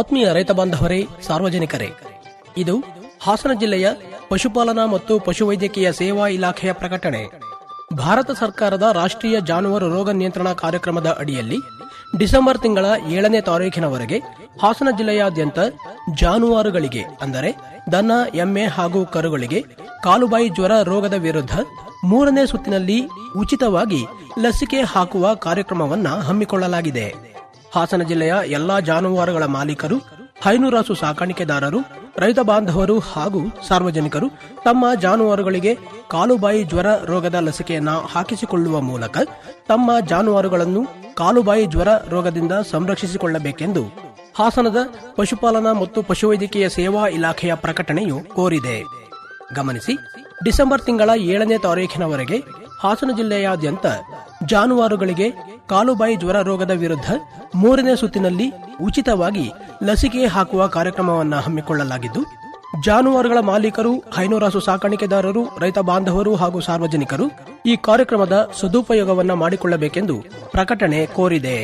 ಆತ್ಮೀಯ ರೈತ ಬಾಂಧವರೇ ಸಾರ್ವಜನಿಕರೇ ಇದು ಹಾಸನ ಜಿಲ್ಲೆಯ ಪಶುಪಾಲನಾ ಮತ್ತು ಪಶುವೈದ್ಯಕೀಯ ಸೇವಾ ಇಲಾಖೆಯ ಪ್ರಕಟಣೆ ಭಾರತ ಸರ್ಕಾರದ ರಾಷ್ಟ್ರೀಯ ಜಾನುವಾರು ರೋಗ ನಿಯಂತ್ರಣ ಕಾರ್ಯಕ್ರಮದ ಅಡಿಯಲ್ಲಿ ಡಿಸೆಂಬರ್ ತಿಂಗಳ ಏಳನೇ ತಾರೀಖಿನವರೆಗೆ ಹಾಸನ ಜಿಲ್ಲೆಯಾದ್ಯಂತ ಜಾನುವಾರುಗಳಿಗೆ ಅಂದರೆ ದನ ಎಮ್ಮೆ ಹಾಗೂ ಕರುಗಳಿಗೆ ಕಾಲುಬಾಯಿ ಜ್ವರ ರೋಗದ ವಿರುದ್ಧ ಮೂರನೇ ಸುತ್ತಿನಲ್ಲಿ ಉಚಿತವಾಗಿ ಲಸಿಕೆ ಹಾಕುವ ಕಾರ್ಯಕ್ರಮವನ್ನ ಹಮ್ಮಿಕೊಳ್ಳಲಾಗಿದೆ ಹಾಸನ ಜಿಲ್ಲೆಯ ಎಲ್ಲಾ ಜಾನುವಾರುಗಳ ಮಾಲೀಕರು ಹೈನುರಾಸು ಸಾಕಾಣಿಕೆದಾರರು ರೈತ ಬಾಂಧವರು ಹಾಗೂ ಸಾರ್ವಜನಿಕರು ತಮ್ಮ ಜಾನುವಾರುಗಳಿಗೆ ಕಾಲುಬಾಯಿ ಜ್ವರ ರೋಗದ ಲಸಿಕೆಯನ್ನ ಹಾಕಿಸಿಕೊಳ್ಳುವ ಮೂಲಕ ತಮ್ಮ ಜಾನುವಾರುಗಳನ್ನು ಕಾಲುಬಾಯಿ ಜ್ವರ ರೋಗದಿಂದ ಸಂರಕ್ಷಿಸಿಕೊಳ್ಳಬೇಕೆಂದು ಹಾಸನದ ಪಶುಪಾಲನಾ ಮತ್ತು ಪಶುವೈದ್ಯಕೀಯ ಸೇವಾ ಇಲಾಖೆಯ ಪ್ರಕಟಣೆಯು ಕೋರಿದೆ ಗಮನಿಸಿ ಡಿಸೆಂಬರ್ ತಿಂಗಳ ಏಳನೇ ತಾರೀಖಿನವರೆಗೆ ಹಾಸನ ಜಿಲ್ಲೆಯಾದ್ಯಂತ ಜಾನುವಾರುಗಳಿಗೆ ಕಾಲುಬಾಯಿ ಜ್ವರ ರೋಗದ ವಿರುದ್ಧ ಮೂರನೇ ಸುತ್ತಿನಲ್ಲಿ ಉಚಿತವಾಗಿ ಲಸಿಕೆ ಹಾಕುವ ಕಾರ್ಯಕ್ರಮವನ್ನು ಹಮ್ಮಿಕೊಳ್ಳಲಾಗಿದ್ದು ಜಾನುವಾರುಗಳ ಮಾಲೀಕರು ಹೈನುರಾಸು ಸಾಕಾಣಿಕೆದಾರರು ರೈತ ಬಾಂಧವರು ಹಾಗೂ ಸಾರ್ವಜನಿಕರು ಈ ಕಾರ್ಯಕ್ರಮದ ಸದುಪಯೋಗವನ್ನು ಮಾಡಿಕೊಳ್ಳಬೇಕೆಂದು ಪ್ರಕಟಣೆ ಕೋರಿದೆ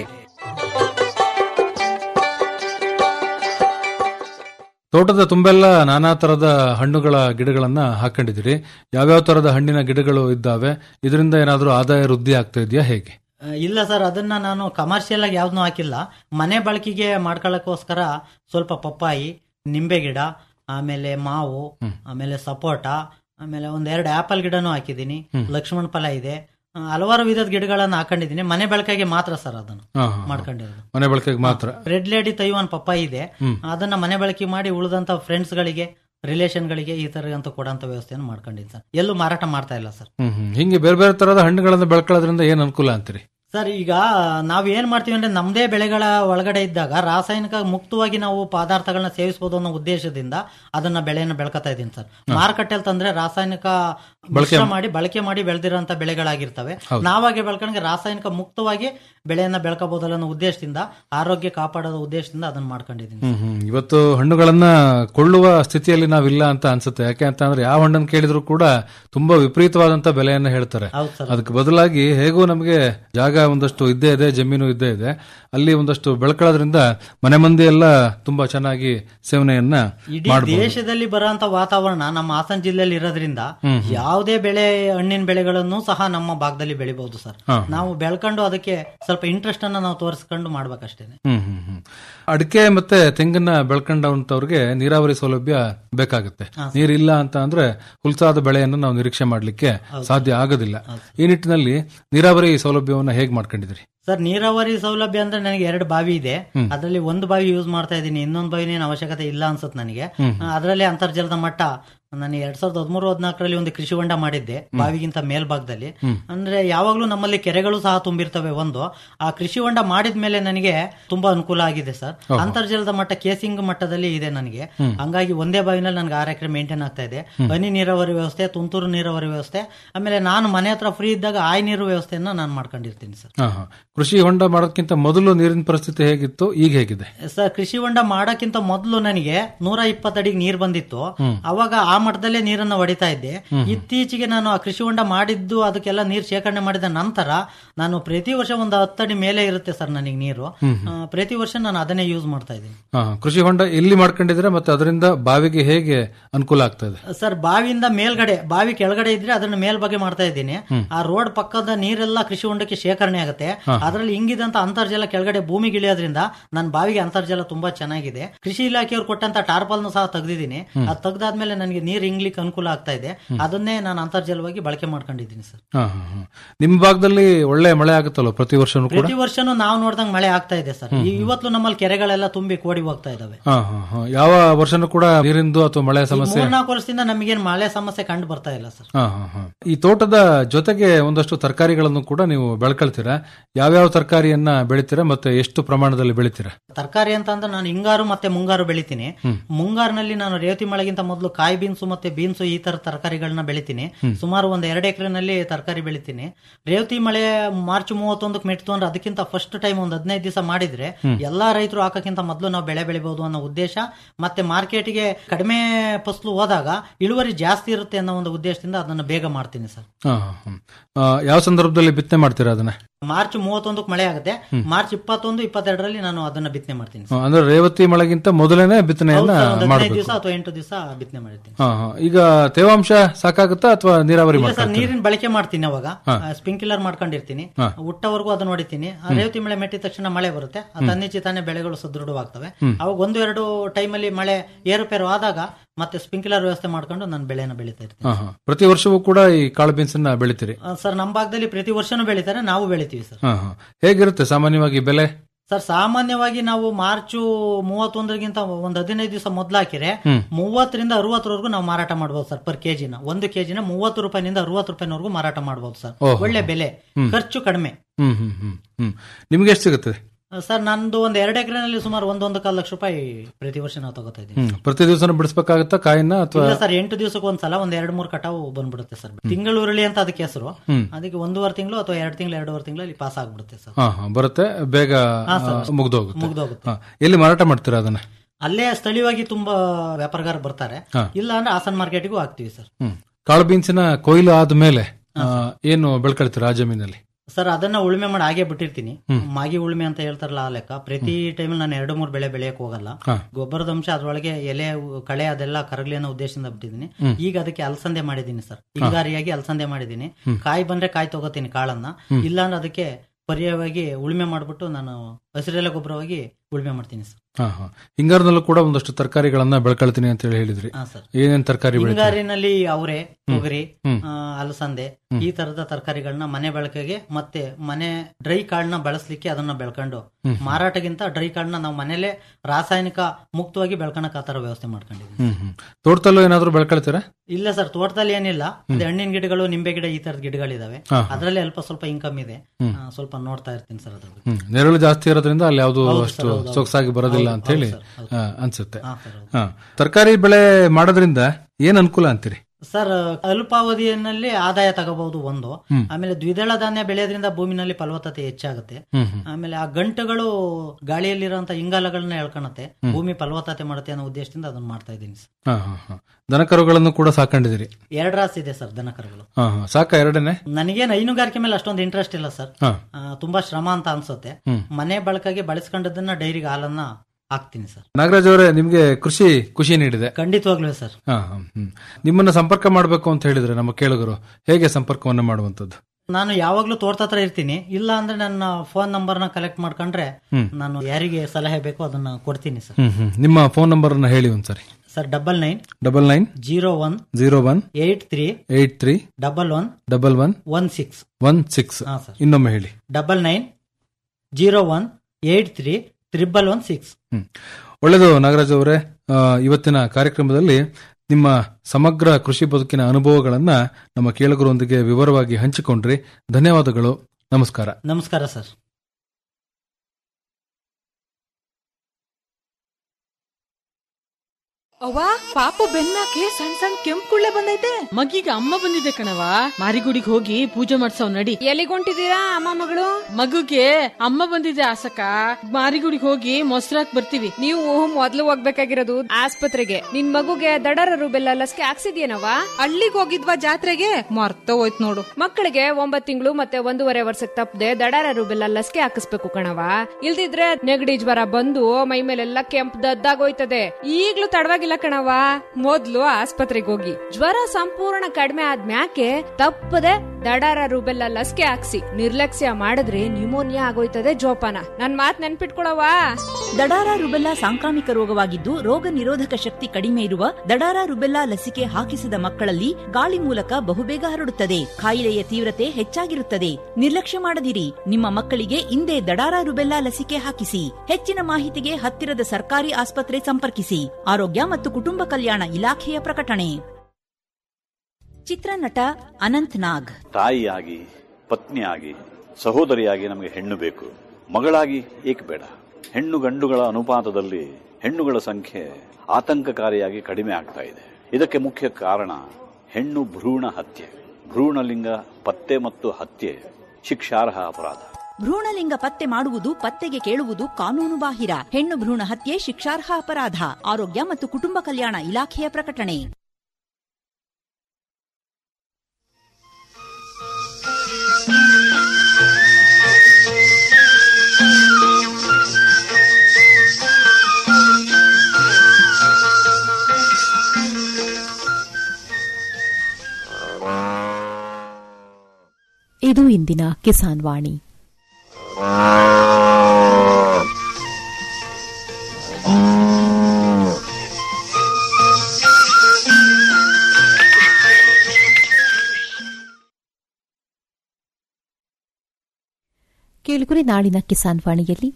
ತೋಟದ ತುಂಬೆಲ್ಲ ನಾನಾ ತರದ ಹಣ್ಣುಗಳ ಗಿಡಗಳನ್ನ ಹಾಕೊಂಡಿದ್ದೀರಿ ಯಾವ್ಯಾವ ತರದ ಹಣ್ಣಿನ ಗಿಡಗಳು ಇದ್ದಾವೆ ಇದರಿಂದ ಏನಾದ್ರೂ ಆದಾಯ ವೃದ್ಧಿ ಆಗ್ತಾ ಇದೆಯಾ ಹೇಗೆ ಆ, ಇಲ್ಲ ಸರ್ ಅದನ್ನ ನಾನು ಕಮರ್ಷಿಯಲ್ ಆಗಿ ಯಾವ್ದನ್ನೂ ಹಾಕಿಲ್ಲ ಮನೆ ಬಳಕೆಗೆ ಮಾಡ್ಕೊಳ್ಳೋಕ್ಕೋಸ್ಕರ ಸ್ವಲ್ಪ ಪಪ್ಪಾಯಿ ನಿಂಬೆ ಗಿಡ ಆಮೇಲೆ ಮಾವು ಆಮೇಲೆ ಸಪೋಟ ಆಮೇಲೆ ಒಂದೆರಡು ಆಪಲ್ ಗಿಡನೂ ಹಾಕಿದ್ದೀನಿ ಲಕ್ಷ್ಮಣ ಫಲ ಇದೆ ಆ, ಹಲವಾರು ವಿಧದ ಗಿಡಗಳನ್ನ ಹಾಕೊಂಡಿದ್ದೀನಿ ಮನೆ ಬಳಕೆಗೆ ಮಾತ್ರ ಸರ್ ಅದನ್ನು ಹಾ, ಹಾ, ಹಾ. ಮಾಡ್ಕೊಂಡಿರೋದು ಮನೆ ಬಳಕೆಗೆ ಮಾತ್ರ ರೆಡ್ ಲೇಡಿ ತೈವಾನ್ ಪಪ್ಪಾಯಿ ಇದೆ ಹ್ಮ್. ಅದನ್ನ ಮನೆ ಬಳಕೆ ಮಾಡಿ ಉಳಿದಂತ ಫ್ರೆಂಡ್ಸ್ ಗಳಿಗೆ ರಿಲೇಷನ್ ಗಳಿಗೆ ಈ ತರ ಅಂತ ಕೊಡಂತ ವ್ಯವಸ್ಥೆಯನ್ನು ಮಾಡ್ಕೊಂಡಿದ್ದೀನಿ ಸರ್ ಎಲ್ಲೂ ಮಾರಾಟ ಮಾಡ್ತಾ ಇಲ್ಲ ಸರ್ ಹ್ಮ್ ಹ್ಮ್ ಹಿಂಗೆ ಬೇರೆ ಬೇರೆ ತರದ ಹಣ್ಣುಗಳನ್ನ ಬೆಳ್ಕೊಳ್ಳೋದ್ರಿಂದ ಏನ್ ಅನುಕೂಲ ಅಂತೀರಿ ಸರ್ ಈಗ ನಾವ್ ಏನ್ ಮಾಡ್ತೀವಿ ಅಂದ್ರೆ ನಮ್ದೇ ಬೆಳೆಗಳ ಒಳಗಡೆ ಇದ್ದಾಗ ರಾಸಾಯನಿಕ ಮುಕ್ತವಾಗಿ ನಾವು ಪದಾರ್ಥಗಳನ್ನ ಸೇವಿಸಬಹುದು ಅನ್ನೋ ಉದ್ದೇಶದಿಂದ ಅದನ್ನ ಬೆಳೆಯನ್ನು ಬೆಳ್ಕೊತಾ ಇದೀನಿ ಸರ್ ಮಾರುಕಟ್ಟೆಯಲ್ಲಿ ತಂದ್ರೆ ರಾಸಾಯನಿಕ ಮಿಶ್ರ ಮಾಡಿ ಬಳಕೆ ಮಾಡಿ ಬೆಳೆದಿರೋಂತ ಬೆಳೆಗಳಾಗಿರ್ತವೆ ನಾವಾಗೆ ಬೆಳ್ಕೊಂಡ್ರೆ ರಾಸಾಯನಿಕ ಮುಕ್ತವಾಗಿ ಬೆಳೆಯನ್ನ ಬೆಳ್ಕೋಬಹುದಲ್ಲ ಅನ್ನೋ ಉದ್ದೇಶದಿಂದ ಆರೋಗ್ಯ ಕಾಪಾಡೋದ ಉದ್ದೇಶದಿಂದ ಅದನ್ನ ಮಾಡ್ಕೊಂಡಿದ್ದೀನಿ ಹ್ಮ್ ಹ್ಮ್ ಇವತ್ತು ಹಣ್ಣುಗಳನ್ನ ಕೊಳ್ಳುವ ಸ್ಥಿತಿಯಲ್ಲಿ ನಾವಿಲ್ಲ ಅಂತ ಅನ್ಸುತ್ತೆ ಯಾಕೆ ಅಂತ ಅಂದ್ರೆ ಯಾವ ಹಣ್ಣನ್ನು ಕೇಳಿದ್ರು ಕೂಡ ತುಂಬಾ ವಿಪರೀತವಾದಂತ ಬೆಲೆಯನ್ನ ಹೇಳ್ತಾರೆ ಹೌದು ಸರ್ ಅದಕ್ಕೆ ಬದಲಾಗಿ ಹೇಗೂ ನಮಗೆ ಜಾಗ ಒಂದಷ್ಟು ಇದ್ದೇ ಇದೆ ಜಮೀನು ಇದ್ದೇ ಇದೆ ಅಲ್ಲಿ ಒಂದಷ್ಟು ಬೆಳ್ಕೊಳ್ಳೋದ್ರಿಂದ ಮನೆ ಮಂದಿ ಎಲ್ಲ ತುಂಬಾ ಚೆನ್ನಾಗಿ ಸೇವನೆಯನ್ನ ಇಡೀ ಮಾಡಬಹುದು ದೇಶದಲ್ಲಿ ಬರುವಂತ ವಾತಾವರಣ ನಮ್ಮ ಹಾಸನ ಜಿಲ್ಲೆಯಲ್ಲಿ ಇರೋದ್ರಿಂದ ಯಾವುದೇ ಬೆಳೆ ಹಣ್ಣಿನ ಬೆಳೆಗಳನ್ನು ಸಹ ನಮ್ಮ ಭಾಗದಲ್ಲಿ ಬೆಳಿಬಹುದು ಸರ್ ಹಾ. ನಾವು ಬೆಳ್ಕೊಂಡು ಅದಕ್ಕೆ ಸ್ವಲ್ಪ ಇಂಟ್ರೆಸ್ಟ್ ಅನ್ನ ನಾವು ತೋರಿಸ್ಕೊಂಡು ಮಾಡ್ಬೇಕಷ್ಟೇನೆ ಹ್ಮ್ ಹ್ಮ್ ಹ್ಮ್ ಅಡಿಕೆ ಮತ್ತೆ ತೆಂಗನ್ನ ಬೆಳ್ಕೊಂಡಂತವ್ರಿಗೆ ನೀರಾವರಿ ಸೌಲಭ್ಯ ಬೇಕಾಗುತ್ತೆ ನೀರಿಲ್ಲ ಅಂತ ಅಂದ್ರೆ ಹುಲ್ಸಾದ ಬೆಳೆಯನ್ನು ನಾವು ನಿರೀಕ್ಷೆ ಮಾಡ್ಲಿಕ್ಕೆ ಸಾಧ್ಯ ಆಗೋದಿಲ್ಲ ಈ ನಿಟ್ಟಿನಲ್ಲಿ ನೀರಾವರಿ ಸೌಲಭ್ಯವನ್ನ ಹೇಗ್ ಮಾಡ್ಕೊಂಡಿದ್ರಿ ಸರ್ ನೀರಾವರಿ ಸೌಲಭ್ಯ ಅಂದ್ರೆ ನನಗೆ ಎರಡು ಬಾವಿ ಇದೆ ಅದರಲ್ಲಿ ಒಂದು ಬಾವಿ ಯೂಸ್ ಮಾಡ್ತಾ ಇದ್ದೀನಿ ಇನ್ನೊಂದು ಬಾವಿನೇನು ಅವಶ್ಯಕತೆ ಇಲ್ಲ ಅನ್ಸುತ್ತೆ ನನಗೆ ಅದರಲ್ಲಿ ಅಂತರ್ಜಲದ ಮಟ್ಟ ನಾನು ಎರಡ್ ಸಾವಿರದ ಹದಿಮೂರು ಹದಿನಾಲ್ಕರಲ್ಲಿ ಒಂದು ಕೃಷಿ ಹೊಂಡ ಮಾಡಿದ್ದೆ ಬಾವಿಗಿಂತ ಮೇಲ್ಭಾಗದಲ್ಲಿ ಅಂದ್ರೆ ಯಾವಾಗ್ಲೂ ನಮ್ಮಲ್ಲಿ ಕೆರೆಗಳು ಸಹ ತುಂಬಿರ್ತವೆ ಒಂದು ಆ ಕೃಷಿ ಹೊಂಡ ಮಾಡಿದ್ಮೇಲೆ ನನಗೆ ತುಂಬಾ ಅನುಕೂಲ ಆಗಿದೆ ಸರ್ ಅಂತರ್ಜಲದ ಮಟ್ಟ ಕೇಸಿಂಗ್ ಮಟ್ಟದಲ್ಲಿ ಇದೆ ನನಗೆ ಹಂಗಾಗಿ ಒಂದೇ ಬಾವಿನಲ್ಲಿ ನನಗೆ ಆರು ಎಕರೆ ಮೇಂಟೈನ್ ಆಗ್ತಾ ಇದೆ ಹನಿ ನೀರಾವರಿ ವ್ಯವಸ್ಥೆ ತುಂತುರು ನೀರಾವರಿ ವ್ಯವಸ್ಥೆ ಆಮೇಲೆ ನಾನು ಮನೆ ಹತ್ರ ಫ್ರೀ ಇದ್ದಾಗ ಆಯ್ ನೀರು ವ್ಯವಸ್ಥೆಯನ್ನ ನಾನು ಮಾಡ್ಕೊಂಡಿರ್ತೀನಿ ಸರ್ ಹಾ, ಹಾ. ಕೃಷಿ ಹೊಂಡ ಮಾಡೋದಕ್ಕಿಂತ ಮೊದಲು ನೀರಿನ ಪರಿಸ್ಥಿತಿ ಹೇಗಿತ್ತು ಈಗ ಹೇಗಿದೆ ಸರ್ ಕೃಷಿ ಹೊಂಡ ಮಾಡಕ್ಕಿಂತ ಮೊದಲು ನನಗೆ ನೂರ ಇಪ್ಪತ್ತಡಿಗೆ ನೀರ್ ಬಂದಿತ್ತು ಅವಾಗ ಆ ಮಟ್ಟದಲ್ಲೇ ನೀರನ್ನ ಹೊಡಿತಾ ಇದ್ದೆ ಇತ್ತೀಚೆಗೆ ನಾನು ಆ ಕೃಷಿ ಹೊಂಡ ಮಾಡಿದ್ದು ಅದಕ್ಕೆಲ್ಲ ನೀರ್ ಶೇಖರಣೆ ಮಾಡಿದ ನಂತರ ನಾನು ಪ್ರತಿ ವರ್ಷ ಒಂದು ಹತ್ತಡಿ ಮೇಲೆ ಇರುತ್ತೆ ಸರ್ ನನಗೆ ನೀರು ಆ, ಪ್ರತಿ ವರ್ಷ ನಾನು ಅದನ್ನೇ ಯೂಸ್ ಮಾಡ್ತಾ ಇದ್ದೀನಿ ಹಾ, ಕೃಷಿ ಹೊಂಡ ಎಲ್ಲಿ ಮಾಡ್ಕೊಂಡಿದ್ರೆ ಮತ್ತೆ ಅದರಿಂದ ಬಾವಿಗೆ ಹೇಗೆ ಅನುಕೂಲ ಆಗ್ತಾ ಇದೆ ಸರ್ ಬಾವಿಯಿಂದ ಮೇಲ್ಗಡೆ ಬಾವಿ ಕೆಳಗಡೆ ಇದ್ರೆ ಅದನ್ನ ಮೇಲ್ಬಗೆ ಮಾಡ್ತಾ ಇದ್ದೀನಿ ಆ ರೋಡ್ ಪಕ್ಕದ ನೀರೆಲ್ಲ ಕೃಷಿ ಹೊಂಡಕ್ಕೆ ಶೇಖರಣೆ ಆಗುತ್ತೆ ಅದರಲ್ಲಿ ಹಿಂಗಿದಂತ ಅಂತರ್ಜಲ ಕೆಳಗಡೆ ಭೂಮಿಗೆ ಇಳಿಯೋದ್ರಿಂದ ನನ್ನ ಬಾವಿಗೆ ಅಂತರ್ಜಲ ತುಂಬಾ ಚೆನ್ನಾಗಿದೆ ಕೃಷಿ ಇಲಾಖೆಯವರು ಕೊಟ್ಟಂತ ಟಾರ್ಪಲ್ ಸಹ ತೆಗ್ದಿದ್ದೀನಿ ಅದು ತೆಗ್ದಾದ್ಮೇಲೆ ನನಗೆ ನೀರು ಹಿಂಗ್ಲಿಕ್ಕೆ ಅನುಕೂಲ ಆಗ್ತಾ ಇದೆ ಅದನ್ನೇ ನಾನು ಅಂತರ್ಜಲವಾಗಿ ಬಳಕೆ ಮಾಡ್ಕೊಂಡಿದ್ದೀನಿ ಸರ್ ಹಾ, ಹಾ, ಹಾ. ನಿಮ್ ಭಾಗದಲ್ಲಿ ಒಳ್ಳೆ ಮಳೆ ಆಗುತ್ತಲ್ಲ ಪ್ರತಿ ವರ್ಷನೂ ಕೂಡ ಪ್ರತಿ ವರ್ಷನೂ ನಾವು ನೋಡ್ದಂಗ್ ಮಳೆ ಆಗ್ತಾ ಇದೆ ಸರ್ ಈ- ಇವತ್ತು ನಮ್ಮಲ್ಲಿ ಕೆರೆಗಳೆಲ್ಲ ತುಂಬಿ ಕೋಡಿ ಹೋಗ್ತಾ ಇದಾವೆ ಹಾ, ಹಾ, ಹಾ. ಯಾವ ವರ್ಷನೂ ಕೂಡ ನೀರಿಂದು ಅಥವಾ ಮಳೆ ಸಮಸ್ಯೆ ಮೂರ್ನಾಲ್ಕು ವರ್ಷದಿಂದ ನಮಗೇನು ಮಳೆ ಸಮಸ್ಯೆ ಕಂಡು ಬರ್ತಾ ಇಲ್ಲ ಸರ್ ಹಾ, ಹಾ, ಹಾ. ಈ ತೋಟದ ಜೊತೆಗೆ ಒಂದಷ್ಟು ತರಕಾರಿಗಳನ್ನು ಕೂಡ ನೀವು ಬೆಳ್ಕೊಳ್ತೀರಾ ಯಾವ್ಯಾವ ತರಕಾರಿಯನ್ನ ಬೆಳಿತೀರಾ ಮತ್ತೆ ಎಷ್ಟು ಪ್ರಮಾಣದಲ್ಲಿ ಬೆಳಿತೀರಾ ತರಕಾರಿ ಅಂತ ಅಂದ್ರೆ ನಾನು ಹಿಂಗಾರು ಮತ್ತೆ ಮುಂಗಾರು ಬೆಳಿತೀನಿ ಮುಂಗಾರಿನಲ್ಲಿ ನಾನು ರೇವತಿ ಮಳೆಗಿಂತ ಮೊದಲು ಕಾಯಿ ಬೀನ್ಸು ಮತ್ತೆ ಬೀನ್ಸು ಈ ತರ ತರಕಾರಿಗಳನ್ನ ಬೆಳಿತೀನಿ ಸುಮಾರು ಒಂದು ಎರಡು ಎಕರೆನಲ್ಲಿ ತರಕಾರಿ ಬೆಳಿತೀನಿ ರೇವತಿ ಮಳೆ ಮಾರ್ಚ್ ಮೂವತ್ತೊಂದಕ್ಕೆ ಮೆಟ್ತು ಅಂದ್ರೆ ಅದಕ್ಕಿಂತ ಫಸ್ಟ್ ಟೈಮ್ ಒಂದು ಹದಿನೈದು ದಿವಸ ಮಾಡಿದ್ರೆ ಎಲ್ಲಾ ರೈತರು ಹಾಕಕ್ಕಿಂತ ಮೊದಲು ನಾವು ಬೆಳೆ ಬೆಳಿಬಹುದು ಅನ್ನೋ ಉದ್ದೇಶ ಮತ್ತೆ ಮಾರ್ಕೆಟ್ಗೆ ಕಡಿಮೆ ಫಸಲು ಹೋದಾಗ ಇಳುವರಿ ಜಾಸ್ತಿ ಇರುತ್ತೆ ಅನ್ನೋ ಒಂದು ಉದ್ದೇಶದಿಂದ ಅದನ್ನ ಬೇಗ ಮಾಡ್ತೀನಿ ಸರ್ ಹಾ, ಹಾ, ಹಾ. ಆ, ಯಾವ ಸಂದರ್ಭದಲ್ಲಿ ಬಿತ್ತನೆ ಮಾಡ್ತೀರಾ ಅದನ್ನ ಮಾರ್ಚ್ ಮೂವತ್ತೊಂದಕ್ಕೆ ಮಳೆ ಆಗುತ್ತೆ ಮಾರ್ಚ್ ಇಪ್ಪತ್ತೊಂದು ಇಪ್ಪತ್ತೆರಡರಲ್ಲಿ ನಾನು ಅದನ್ನ ಬಿತ್ತನೆ ಮಾಡ್ತೀನಿ ಆ, ಅಂದ್ರೆ ರೇವತಿ ಮಳೆಗಿಂತ ಮೊದಲನೇ ಬಿತ್ತನೆಯನ್ನ ಹೌದು ಸರ್, ಒಂದು ಹದಿನೈದು ಮಾಡಬೇಕು ದಿವಸ ಅಥವಾ ಎಂಟು ದಿವಸ ಬಿತ್ತನೆ ಮಾಡಿರ್ತೀನಿ ಹಾ ಹಾ ಈಗ ತೇವಾಂಶ ಸಾಕಾಗುತ್ತಾ ಅಥವಾ ನೀರಾವರಿ ಇಲ್ಲ ಸರ್ ಮಾಡ್ಕೊಳ್ತೀರಾ ನೀರಿನ ಬಳಕೆ ಮಾಡ್ತೀನಿ ಅವಾಗ ಹಾ. ಸ್ಪ್ರಿಂಕ್ಲರ್ ಮಾಡ್ಕೊಂಡಿರ್ತೀನಿ ಹಾ. ಹುಟ್ಟವರೆಗೂ ಅದನ್ನ ಹೊಡಿತೀನಿ ಆ ರೇವತಿ ಮಳೆ ಮೆಟ್ಟಿದ ತಕ್ಷಣ ಮಳೆ ಬರುತ್ತೆ ಆ ತನ್ನಿಚ್ಚಿ ತಾನೇ ಬೆಳೆಗಳು ಸದೃಢವಾಗ್ತವೆ ಹ್ಮ್. ಅವಾಗ ಒಂದು ಎರಡು ಟೈಮಲ್ಲಿ ಮಳೆ ಏರುಪೇರು ಆದಾಗ ಮತ್ತೆ ಸ್ಪ್ರಿಂಕ್ಲರ್ ವ್ಯವಸ್ಥೆ ಮಾಡ್ಕೊಂಡು ನಾನು ಬೆಳೆನ ಬೆಳೀತಾ ಇರ್ತೀನಿ ಹಾ ಹಾ ಪ್ರತಿ ವರ್ಷವೂ ಕೂಡ ಈ ಕಾಳು ಬೀನ್ಸನ್ನ ಬೆಳಿತೀರಿ ಆ, ಸರ್ ನಮ್ಮ ಭಾಗದಲ್ಲಿ ಪ್ರತಿ ವರ್ಷನೂ ಬೆಳೀತಾರೆ ನಾವು ಬೆಳಿತೀವಿ ಸರ್ ಹಾ ಹಾ ಹೇಗಿರುತ್ತೆ ಸಾಮಾನ್ಯವಾಗಿ ಬೆಲೆ ಸರ್ ಸಾಮಾನ್ಯವಾಗಿ ನಾವು ಮಾರ್ಚು ಮೂವತ್ತೊಂದರಿಗಿಂತ ಒಂದು ಹದಿನೈದು ದಿವಸ ಮೊದಲು ಹಾಕಿದ್ರೆ ಹ್ಮ್. ಮೂವತ್ತರಿಂದ ಅರವತ್ತರವರೆಗೂ ನಾವು ಮಾರಾಟ ಮಾಡಬಹುದು ಸರ್ ಪರ್ ಕೆಜಿನ ಒಂದು ಕೆಜಿನ ಮೂವತ್ತು ರೂಪಾಯಿನಿಂದ ಅರವತ್ತು ರೂಪಾಯಿನವರೆಗೂ ಮಾರಾಟ ಮಾಡಬಹುದು ಸರ್ ಓಹೋ. ಒಳ್ಳೆ ಬೆಲೆ ಹ್ಮ್. ಖರ್ಚು ಕಡಿಮೆ ಹ್ಮ್ ಹ್ಮ್ ಹ್ಮ್ ಹ್ಮ್ ನಿಮ್ಗೆ ಎಷ್ಟು ಸಿಗುತ್ತೆ ಸರ್ ನಂದು ಒಂದು ಎರಡು ಎಕರೆನಲ್ಲಿ ಸುಮಾರು ಒಂದೊಂದು ಕಾಲು ಲಕ್ಷ ರೂಪಾಯಿ ಪ್ರತಿ ವರ್ಷ ನಾವು ತಗೋತಾ ಇದ್ದೀವಿ ಹ್ಮ್ ಪ್ರತಿ ದಿವಸ ಬಿಡಿಸ್ಬೇಕಾಗತ್ತಾ ಕಾಯಿನ ಅಥವಾ ಇಲ್ಲ ಸರ್ ಎಂಟು ದಿವಸಕ್ಕೆ ಒಂದ್ಸಲ ಒಂದ್ ಎರಡು ಮೂರು ಕಟಾವು ಬಂದ್ಬಿಡುತ್ತೆ ಸರ್ ತಿಂಗಳು ಅಂತ ಅದಕ್ಕೆ ಹೆಸರು ಹ್ಮ್. ಅದಕ್ಕೆ ಒಂದೂವರೆ ತಿಂಗಳು ಅಥವಾ ಎರಡು ತಿಂಗಳು ಎರಡೂವರೆ ತಿಂಗಳಲ್ಲಿ ಪಾಸ್ ಆಗ್ಬಿಡುತ್ತೆ ಸರ್ ಹಾ ಹಾ ಬರುತ್ತೆ ಬೇಗ ಹಾ, ಸರ್. ಮುಗ್ದೋಗುತ್ತೆ ಮುಗ್ದೋಗುತ್ತೆ. ಹಾ ಎಲ್ಲಿ ಮಾರಾಟ ಮಾಡ್ತೀರಾ ಅದನ್ನ ಅಲ್ಲೇ ಸ್ಥಳೀಯವಾಗಿ ತುಂಬಾ ವ್ಯಾಪಾರಗಾರ ಬರ್ತಾರೆ ಹಾ. ಇಲ್ಲ ಅಂದ್ರೆ ಹಾಸನ್ ಮಾರ್ಕೆಟ್ಗೂ ಹಾಕ್ತಿವಿ ಸರ್ ಹ್ಮ್ ಕಾಳು ಬೀನ್ಸಿನ ಕೊಯ್ಲು ಆದ್ಮೇಲೆ ಆ, ಏನು ಬೆಳ್ಕೊಳ್ತೀರಾ ಆ ಜಮೀನಲ್ಲಿ ಸರ್ ಅದನ್ನ ಉಳುಮೆ ಮಾಡಿ ಹಾಗೆ ಬಿಟ್ಟಿರ್ತೀನಿ ಹ್ಮ್. ಮಾಗಿ ಉಳುಮೆ ಅಂತ ಹೇಳ್ತಾರಲ್ಲ ಆ ಲೆಕ್ಕ ಪ್ರತಿ ಟೈಮಲ್ಲಿ ನಾನು ಎರಡು ಮೂರು ಬೆಳೆ ಬೆಳೆಯಕ್ ಹೋಗಲ್ಲ ಹಾ. ಗೊಬ್ಬರದ ಅಂಶ ಅದ್ರೊಳಗೆ ಎಲೆ ಉ- ಕಳೆ ಅದೆಲ್ಲ ಕರಗ್ಲಿ ಅನ್ನೋ ಉದ್ದೇಶದಿಂದ ಬಿಟ್ಟಿದ್ದೀನಿ ಹ್ಮ್. ಈಗ ಅದಕ್ಕೆ ಅಲಸಂದೆ ಮಾಡಿದ್ದೀನಿ ಸರ್ ಹಿಂಗಾರಿಯಾಗಿ ಅಲಸಂದೆ ಮಾಡಿದ್ದೀನಿ ಕಾಯಿ ಬಂದ್ರೆ ಕಾಯಿ ತಗೋತೀನಿ ಕಾಳನ್ನ ಇಲ್ಲ ಅಂದ್ರೆ ಅದಕ್ಕೆ ಪರ್ಯಾಯವಾಗಿ ಉಳುಮೆ ಮಾಡ್ಬಿಟ್ಟು ನಾನು ಹಸಿರೆಲೆ ಗೊಬ್ಬರವಾಗಿ ಉಳುಮೆ ಮಾಡ್ತೀನಿ ಸರ್ ಹಾ ಹಾ ಹಿಂಗಾರದಲ್ಲೂ ಕೂಡ ಒಂದಷ್ಟು ತರಕಾರಿಗಳನ್ನ ಬೆಳ್ಕೊಳ್ತೀನಿ ಅಂತ ಹೇಳಿ ಹೇಳಿದ್ರಿ ಹಾ ಸರ್ ಏನೇನ್ ತರಕಾರಿ ಬೆಳಿತೀರಿ ಹಿಂಗಾರಿನಲ್ಲಿ ಅವರೆ ತೊಗರಿ ಹ್ಮ್. ಆ, ಅಲಸಂದೆ ಹ್ಮ್. ಈ ತರದ ತರಕಾರಿಗಳನ್ನ ಮನೆ ಬಳಕೆಗೆ ಮತ್ತೆ ಮನೆ ಡ್ರೈ ಕಾಳನ್ನ ಬಳಸಲಿಕ್ಕೆ ಅದನ್ನ ಬೆಳ್ಕೊಂಡು ಹ್ಮ್. ಮಾರಾಟಗಿಂತ ಡ್ರೈ ಕಾಳನ್ನ ನಾವು ಮನೇಲೆ ರಾಸಾಯನಿಕ ಮುಕ್ತವಾಗಿ ಬೆಳ್ಕೊಳಕ್ ಆ ತರ ವ್ಯವಸ್ಥೆ ಮಾಡ್ಕೊಂಡಿದ್ದೀವಿ ಹ್ಮ್ ಹ್ಮ್ ತೋಟದಲ್ಲೂ ಏನಾದ್ರು ಬೆಳ್ಕೊಳ್ತೀರಾ ಇಲ್ಲ ಸರ್ ತೋಟದಲ್ಲಿ ಏನಿಲ್ಲ ಅದೇ ಹಣ್ಣಿನ ಗಿಡಗಳು ನಿಂಬೆ ಗಿಡ ಈ ತರದ ಗಿಡಗಳಿದಾವೆ ಹಾ. ಅದರಲ್ಲಿ ಅಲ್ಪ ಸ್ವಲ್ಪ ಇನ್ಕಮ್ ಇದೆ ಹ್ಮ್. ಆ, ಸ್ವಲ್ಪ ನೋಡ್ತಾ ಇರ್ತೀನಿ ಸರ್ ಅದ್ರ ಬಗ್ಗೆ ಹ್ಮ್ ನೆರಳು ಜಾಸ್ತಿ ಇರೋದ್ರಿಂದ ಅಲ್ಲಿ ಯಾವುದು ಹೌದು ಅಷ್ಟು ಸರ್, ಹೌದು, ಸೊಗಸಾಗಿ ಬರೋದಿಲ್ಲ ಹೌದು, ಅಂತ ಹೇಳಿ ಹೌದು ಸರ್, ಆ, ಅನ್ಸುತ್ತೆ ಹಾ, ಸರ್, ಹೌದು. ಹಾ ತರಕಾರಿ ಬೆಳೆ ಮಾಡೋದ್ರಿಂದ ಏನ್ ಅನುಕೂಲ ಅಂತೀರಿ ಸರ್ ಅಲ್ಪಾವಧಿಯಲ್ಲಿ ಆದಾಯ ತಗೋಬಹುದು ಒಂದು ಹ್ಮ್. ಆಮೇಲೆ ದ್ವಿದಳ ಧಾನ್ಯ ಬೆಳೆಯೋದ್ರಿಂದ ಭೂಮಿನಲ್ಲಿ ಫಲವತ್ತತೆ ಹೆಚ್ಚಾಗುತ್ತೆ ಹ್ಮ್ ಹ್ಮ್ ಆಮೇಲೆ ಆ ಗಂಟುಗಳು ಗಾಳಿಯಲ್ಲಿರುವಂತ ಇಂಗಾಲಗಳನ್ನ ಎಳ್ಕೊಳತ್ತೆ ಭೂಮಿ ಫಲವತ್ತತೆ ಮಾಡುತ್ತೆ ಅನ್ನೋ ಉದ್ದೇಶದಿಂದ ಅದನ್ನ ಮಾಡ್ತಾ ಇದ್ದೀನಿ ಸರ್ ಹಾ ಹಾ ಹಾ ದನಕರುಗಳನ್ನು ಕೂಡ ಸಾಕೊಂಡಿದ್ದೀರಿ ಎರಡ್ ರಾಸ್ ಇದೆ ಸರ್ ದನಕರುಗಳು ಹಾ ಹಾ ಸಾಕ ಎರಡನೇ ನನಗೇನು ಹೈನುಗಾರಿಕೆ ಮೇಲೆ ಅಷ್ಟೊಂದು ಇಂಟ್ರೆಸ್ಟ್ ಇಲ್ಲ ಸರ್ ಹಾ ಆ, ತುಂಬಾ ಶ್ರಮ ಅಂತ ಅನ್ಸುತ್ತೆ ಹ್ಮ್. ಮನೆ ಬಳಕೆಗೆ ಬಳಸ್ಕೊಂಡದನ್ನ ಡೈರಿಗೆ ಹಾಲನ್ನ ಹಾಕ್ತೀನಿ ಸರ್ ನಾಗರಾಜ್ ಅವರೇ ನಿಮ್ಗೆ ಕೃಷಿ ಖುಷಿ ನೀಡಿದೆ ಖಂಡಿತವಾಗ್ಲೂ ಸರ್ ಹಾ ಹಾ, ಹ್ಮ್ ನಿಮ್ಮನ್ನ ಸಂಪರ್ಕ ಮಾಡಬೇಕು ಅಂತ ಹೇಳಿದ್ರೆ ನಮ್ಮ ಕೇಳುಗರು ಹೇಗೆ ಸಂಪರ್ಕವನ್ನ ಮಾಡುವಂತದ್ದು ನಾನು ಯಾವಾಗ್ಲೂ ತೋಟದ ಹತ್ರ ಇರ್ತೀನಿ ಇಲ್ಲ ಅಂದ್ರೆ ನನ್ನ ಫೋನ್ ನಂಬರ್ನ ಕಲೆಕ್ಟ್ ಮಾಡ್ಕೊಂಡ್ರೆ ಹ್ಮ್. ನಾನು ಯಾರಿಗೆ ಸಲಹೆ ಬೇಕೋ ಅದನ್ನ ಕೊಡ್ತೀನಿ ಸರ್ ಹ್ಮ್ ಹ್ಮ್ ನಿಮ್ಮ ಫೋನ್ ನಂಬರ್ ಅನ್ನ ಹೇಳಿ ಒಂದ್ಸರಿ sir double nine double nine zero one zero one eight three eight three double one double one one six one six ಹಾ ಸರ್ ಇನ್ನೊಮ್ಮೆ ಹೇಳಿ double nine zero one eight three triple one six hmm ಒಳ್ಳೆಯದು ನಾಗರಾಜ್ ಅವರೇ ಆ, ಇವತ್ತಿನ ಕಾರ್ಯಕ್ರಮದಲ್ಲಿ ನಿಮ್ಮ ಸಮಗ್ರ ಕೃಷಿ ಬದುಕಿನ ಅನುಭವಗಳನ್ನ ನಮ್ಮ ಕೇಳುಗರೊಂದಿಗೆ ವಿವರವಾಗಿ ಹಂಚಿಕೊಂಡ್ರಿ ಧನ್ಯವಾದಗಳು ನಮಸ್ಕಾರ ನಮಸ್ಕಾರ ಸರ್ ಅವ್ವ ಪಾಪು ಬೆನ್ನಾಕೆ ಸಣ್ಣ ಸಣ್ಣ ಕೆಂಪು ಕುಳ್ಳೆ ಬಂದೈತೆ ಮಗಿಗೆ ಅಮ್ಮ ಬಂದಿದೆ ಕಣವ ಮಾರಿಗುಡಿಗೆ ಹೋಗಿ ಪೂಜೆ ಮಾಡ್ಸವ್ ನಡಿ ಎಲ್ಲಿಗೊಂಟಿದ್ದೀರಾ ಅಮ್ಮ ಮಗಳು ಮಗುಗೆ ಅಮ್ಮ ಬಂದಿದೆ ಆಸಕ ಮಾರಿಗುಡಿಗೆ ಹೋಗಿ ಮೊಸರಾಕ್ ಬರ್ತೀವಿ ನೀವು ಮೊದ್ಲು ಹೋಗ್ಬೇಕಾಗಿರೋದು ಆಸ್ಪತ್ರೆಗೆ ನಿನ್ ಮಗುಗೆ ದಡರ ರುಬೆಲ್ಲ ಲಸಿಕೆ ಹಾಕ್ಸಿದ್ಯೇನವ ಹಳ್ಳಿಗ್ ಹೋಗಿದ್ವಾ ಜಾತ್ರೆಗೆ ಮರ್ತ ಹೋಯ್ತು ನೋಡು ಮಕ್ಕಳಿಗೆ ಒಂಬತ್ ತಿಂಗಳು ಮತ್ತೆ ಒಂದೂವರೆ ವರ್ಷಕ್ಕೆ ತಪ್ಪದೆ ದಡರ ರುಬೆಲ್ಲ ಲಸಿಕೆ ಹಾಕಿಸ್ಬೇಕು ಕಣವ ಇಲ್ದಿದ್ರೆ ನೆಗಡಿ ಜ್ವರ ಬಂದು ಮೈ ಮೇಲೆಲ್ಲ ಕೆಂಪ್ ದದ್ದಾಗೋಯ್ತದೆ ಈಗ್ಲೂ ತಡವಾಗಿಲ್ಲ ಕಣವ ಮೊದ್ಲು ಆಸ್ಪತ್ರೆಗೆ ಹೋಗಿ ಜ್ವರ ಸಂಪೂರ್ಣ ಕಡಿಮೆ ಆದ್ಮ್ಯಾಕೆ ತಪ್ಪದೆ ದಡಾರ ರುಬೆಲ್ಲ ಲಸಿಕೆ ಹಾಕ್ಸಿ ನಿರ್ಲಕ್ಷ್ಯ ಮಾಡಿದ್ರೆ ನ್ಯೂಮೋನಿಯಾ ಆಗೋಯ್ತದೆ ಜೋಪಾನ ನನ್ ಮಾತ್ ನೆನ್ಪಿಟ್ಕೊಳವ ದಡಾರ ರುಬೆಲ್ಲಾ ಸಾಂಕ್ರಾಮಿಕ ರೋಗವಾಗಿದ್ದು ರೋಗ ನಿರೋಧಕ ಶಕ್ತಿ ಕಡಿಮೆ ಇರುವ ದಡಾರ ರುಬೆಲ್ಲಾ ಲಸಿಕೆ ಹಾಕಿಸಿದ ಮಕ್ಕಳಲ್ಲಿ ಗಾಳಿ ಮೂಲಕ ಬಹುಬೇಗ ಹರಡುತ್ತದೆ ಕಾಯಿಲೆಯ ತೀವ್ರತೆ ಹೆಚ್ಚಾಗಿರುತ್ತದೆ ನಿರ್ಲಕ್ಷ್ಯ ಮಾಡದಿರಿ ನಿಮ್ಮ ಮಕ್ಕಳಿಗೆ ಇಂದೇ ದಡಾರ ರುಬೆಲ್ಲಾ ಲಸಿಕೆ ಹಾಕಿಸಿ ಹೆಚ್ಚಿನ ಮಾಹಿತಿಗೆ ಹತ್ತಿರದ ಸರ್ಕಾರಿ ಆಸ್ಪತ್ರೆ ಸಂಪರ್ಕಿಸಿ ಆರೋಗ್ಯ ಮತ್ತು ಕುಟುಂಬ ಕಲ್ಯಾಣ ಇಲಾಖೆಯ ಪ್ರಕಟಣೆ ಚಿತ್ರನಟ ಅನಂತ್ ನಾಗ್ ತಾಯಿಯಾಗಿ ಪತ್ನಿಯಾಗಿ ಸಹೋದರಿಯಾಗಿ ನಮಗೆ ಹೆಣ್ಣು ಬೇಕು ಮಗಳಾಗಿ ಏಕೆ ಬೇಡ ಹೆಣ್ಣು ಗಂಡುಗಳ ಅನುಪಾತದಲ್ಲಿ ಹೆಣ್ಣುಗಳ ಸಂಖ್ಯೆ ಆತಂಕಕಾರಿಯಾಗಿ ಕಡಿಮೆ ಆಗ್ತಾ ಇದೆ ಇದಕ್ಕೆ ಮುಖ್ಯ ಕಾರಣ ಹೆಣ್ಣು ಭ್ರೂಣ ಹತ್ಯೆ ಭ್ರೂಣಲಿಂಗ ಪತ್ತೆ ಮತ್ತು ಹತ್ಯೆ ಶಿಕ್ಷಾರ್ಹ ಅಪರಾಧ ಭ್ರೂಣಲಿಂಗ ಪತ್ತೆ ಮಾಡುವುದು ಪತ್ತೆಗೆ ಕೇಳುವುದು ಕಾನೂನು ಬಾಹಿರ ಹೆಣ್ಣು ಭ್ರೂಣ ಹತ್ಯೆ ಶಿಕ್ಷಾರ್ಹ ಅಪರಾಧ ಆರೋಗ್ಯ ಮತ್ತು ಕುಟುಂಬ ಕಲ್ಯಾಣ ಇಲಾಖೆಯ ಪ್ರಕಟಣೆ ಇದು ಇಂದಿನ ಕಿಸಾನ್ ವಾಣಿ ಕೇಳುಗರೆ ನಾಳಿನ ಕಿಸಾನ್ ವಾಣಿಯಲ್ಲಿ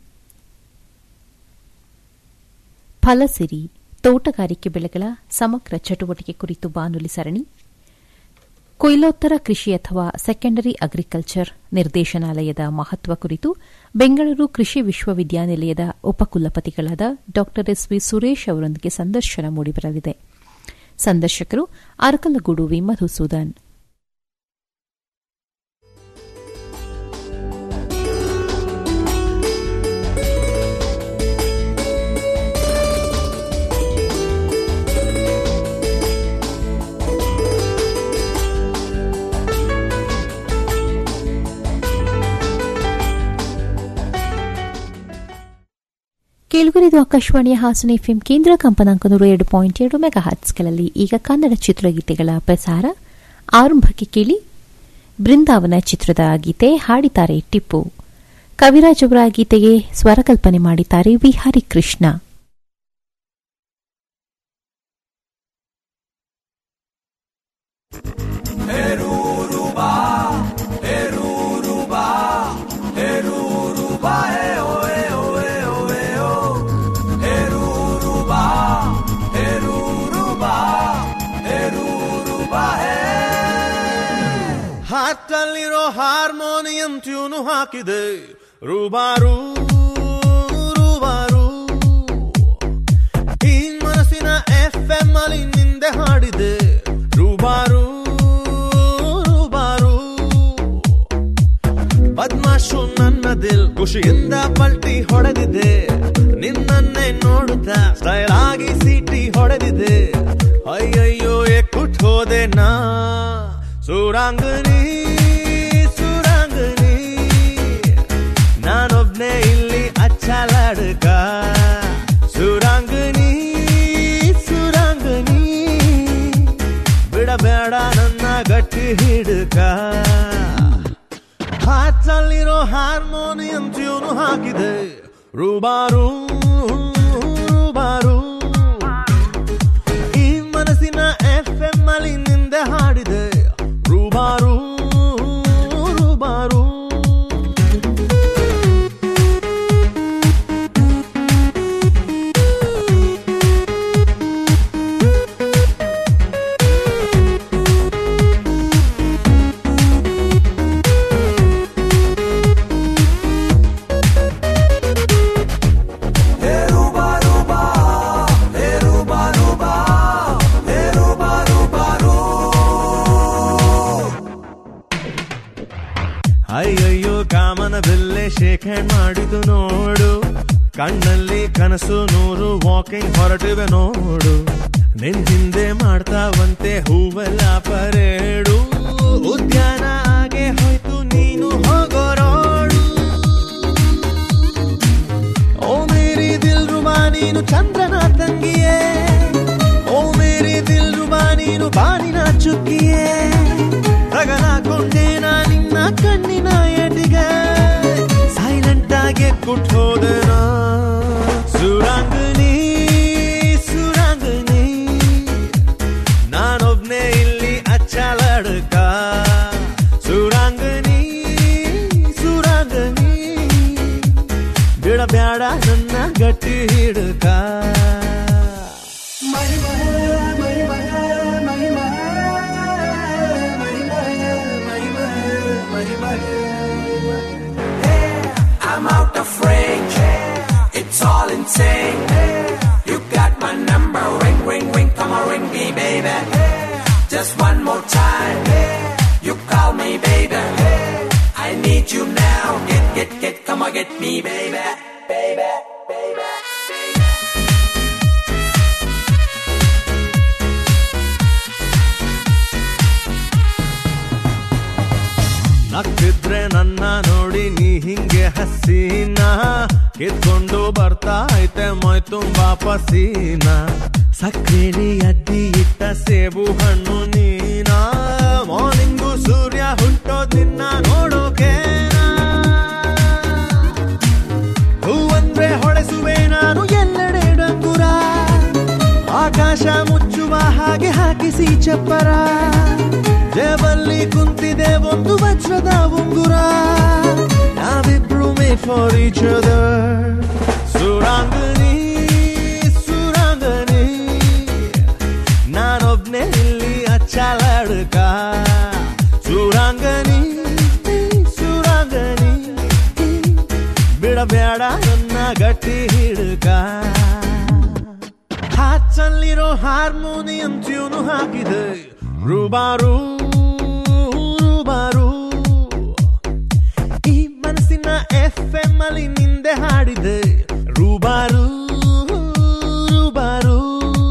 ಫಲಸಿರಿ ತೋಟಗಾರಿಕೆ ಬೆಳೆಗಳ ಸಮಗ್ರ ಚಟುವಟಿಕೆ ಕುರಿತು ಬಾನುಲಿ ಸರಣಿ ಕೊಯ್ಲೋತ್ತರ ಕೃಷಿ ಅಥವಾ ಸೆಕೆಂಡರಿ ಅಗ್ರಿಕಲ್ಚರ್ ನಿರ್ದೇಶನಾಲಯದ ಮಹತ್ವ ಕುರಿತು ಬೆಂಗಳೂರು ಕೃಷಿ ವಿಶ್ವವಿದ್ಯಾನಿಲಯದ ಉಪಕುಲಪತಿಗಳಾದ ಡಾ ಎಸ್ ವಿ ಸುರೇಶ್ ಅವರೊಂದಿಗೆ ಸಂದರ್ಶನ ಮೂಡಿಬರಲಿದೆ ಸಂದರ್ಶಕರು ಅರಕಲಗೂಡು ವಿ ಮಧುಸೂದನ್ ಕೇಳುಗರಿದು ಆಕಾಶವಾಣಿಯ ಹಾಸನ ಎಫ್ಎಂ ಕೇಂದ್ರ ಕಂಪನಾಂಕ ನೂರ ಎರಡು ಪಾಯಿಂಟ್ ಎರಡು ಮೆಗಾ ಹರ್ಟ್ಸ್ಗಳಲ್ಲಿ ಈಗ ಕನ್ನಡ ಚಿತ್ರಗೀತೆಗಳ ಪ್ರಸಾರ ಆರಂಭಕ್ಕೆ ಕೇಳಿ ಬೃಂದಾವನ ಚಿತ್ರದ ಗೀತೆ ಹಾಡಿದ್ದಾರೆ ಟಿಪ್ಪು ಕವಿರಾಜ್ ಅವರ ಗೀತೆಗೆ ಸ್ವರಕಲ್ಪನೆ ಮಾಡಿದ್ದಾರೆ ವಿಹಾರಿ ಕೃಷ್ಣ ಹಾಟಲ್ಲಿರೋ ಹಾರ್ಮೋನಿಯಂ ಟ್ಯೂನು ಹಾಕಿದೆ ರೂಬಾರು ರೂಬಾರು ಈ ಮನಸ್ಸಿನ ಎಫ್ ಎಂ ಅಲ್ಲಿ ನಿಂದೆ ಹಾಡಿದೆ ರೂಬಾರು ರೂಬಾರು ಬದ್ಮಾಶು ನನ್ನ ದಿಲ್ ಖುಷಿಯಿಂದ ಪಲ್ಟಿ ಹೊಡೆದಿದೆ ನಿನ್ನನ್ನೇ ನೋಡುತ್ತಾ ಸ್ಟೈಲ್ ಆಗಿ ಸೀಟಿ ಹೊಡೆದಿದೆ ಅಯ್ಯಯ್ಯೋ ಎಕ್ಕುಟ್ ಹೋದೆ ನಾ ಸುರಾಂಗನಿ ಸುರಾಂಗನಿ ನಾನೊಬ್ನೇ ಇಲ್ಲಿ ಅಚ್ಚಲಾಡ್ಕ ಸುರಾಂಗನಿ ಸುರಾಂಗನಿ ಬಿಡಬೇಡ ನನ್ನ ಗಟ್ಟಿ ಹಿಡ್ಕ ಹಾಚಲ್ಲಿರೋ ಹಾರ್ಮೋನಿಯಂ ಟ್ಯೂನು ಹಾಕಿದೆ ರೂಬಾರು ರೂಬಾರು ಈ ಮನಸ್ಸಿನ ಎಫ್ ಎಂ ಅಲ್ಲಿ ನಿಂದೆ ಹಾಡಿದೆ ರೂಬಾರು ರೂಬಾರು ಅಯ್ಯಯ್ಯೋ ಕಾಮನ ಬೆಲ್ಲೆ ಶೇಕ್ ಹ್ಯಾಂಡ್ ಮಾಡಿತು ನೋಡು ಕಣ್ಣಲ್ಲಿ ಕನಸು ನೂರು ವಾಕಿಂಗ್ ಹೊರಟಿವೆ ನೋಡು ನಿನ್ ಹಿಂದೆ ಮಾಡ್ತಾವಂತೆ ಹೂವೆಲ್ಲ ಪರೇಡು ಉದ್ಯಾನ ಆಗೆ ಹೋಯ್ತು ನೀನು ಹೋಗೋ ರೋಡು ಓ ಮೇರಿ ದಿಲ್ ರುಬಾ ನೀನು ಚಂದ್ರನ ತಂಗಿಯೇ ಓ ಮೇರಿ ದಿಲ್ ರುಬಾ ನೀನು ಬಾನಿನ ಚುಕ್ಕಿಯೇ ತಗಲಾಕೊಂಡೆ ನಾ ನಿನ್ನ ಕಣ್ಣಿನ ಎಟಿಗೆ ಸೈಲೆಂಟ್ ಆಗಿ ಕುಟ್ ಹೋದೆನಾ ಸುರಾಂಗನಿ ಸುರಾಂಗನಿ ನಾನೊಬ್ನೇ ಇಲ್ಲಿ ಅಚ್ಚಲಡ್ಕ ಸುರಾಂಗನಿ ಸುರಾಂಗನಿ ಬಿಡಬ್ಯಾಡ ನನ್ನ ಗಟ್ಟಿ ಹಿಡ್ಕ I'm out of range. It's all insane. You got my number. Ring, ring, ring. Come on, ring me, baby. Just one more time. You call me, baby. I need you now. Get, get, get. Come on, get me, baby. Baby, baby. ನಕ್ತಿದ್ರೆ ನನ್ನ ನೋಡಿ ನೀ ಹಿಂಗೆ ಹಸೀನ ಕಿತ್ಕೊಂಡು ಬರ್ತಾ ಐತೆ ಮೈ ತುಂಬಾ ಪಸೀನ ಸಕ್ಕರೆಲಿ ಅದ್ದಿ ಇಟ್ಟ ಸೇಬು ಹಣ್ಣು ನೀನಾ ಮಾರ್ನಿಂಗು ಸೂರ್ಯ ಹುಟ್ಟೋದ್ ನಿನ್ನ ನೋಡೋಕೇನಾ ಹೂವಂದ್ರೆ ಹೊಳೆಸುವೆ ನಾನು ಎಲ್ಲೆಡೆ ಡಂಗುರ ಆಕಾಶ ಮುಚ್ಚುವ ಹಾಗೆ ಹಾಕಿಸಿ ಚಪ್ಪರ ಜೇಬಲ್ಲಿ ಕುಂತಿದೆ ಒಂದು ವಜ್ರದ ಉಂಗುರ ನಾವಿಬ್ರು made for each other Surangani Surangani ನಾನೊಬ್ನೇ ಇಲ್ಲಿ ಅಚ್ಚಲಾಡುಕ ಸುರಾಂಗನಿ ಸುರಾಂಗನಿ ಬಿಡಬೇಡ ನನ್ನ ಗಟ್ಟಿ ಹಿಡುಕ ಹಾಚಲ್ಲಿರೋ ಹಾರ್ಮೋನಿಯಂ ಟ್ಯೂನು ಹಾಕಿದೆ ರೂಬಾರು ರೂಬಾರು ಈ ಮನಸ್ಸಿನ ಎಫ್ ಎಂ ಅಲ್ಲಿ ನಿಂದೆ ಹಾಡಿದೆ ರೂಬಾರು ರೂಬಾರು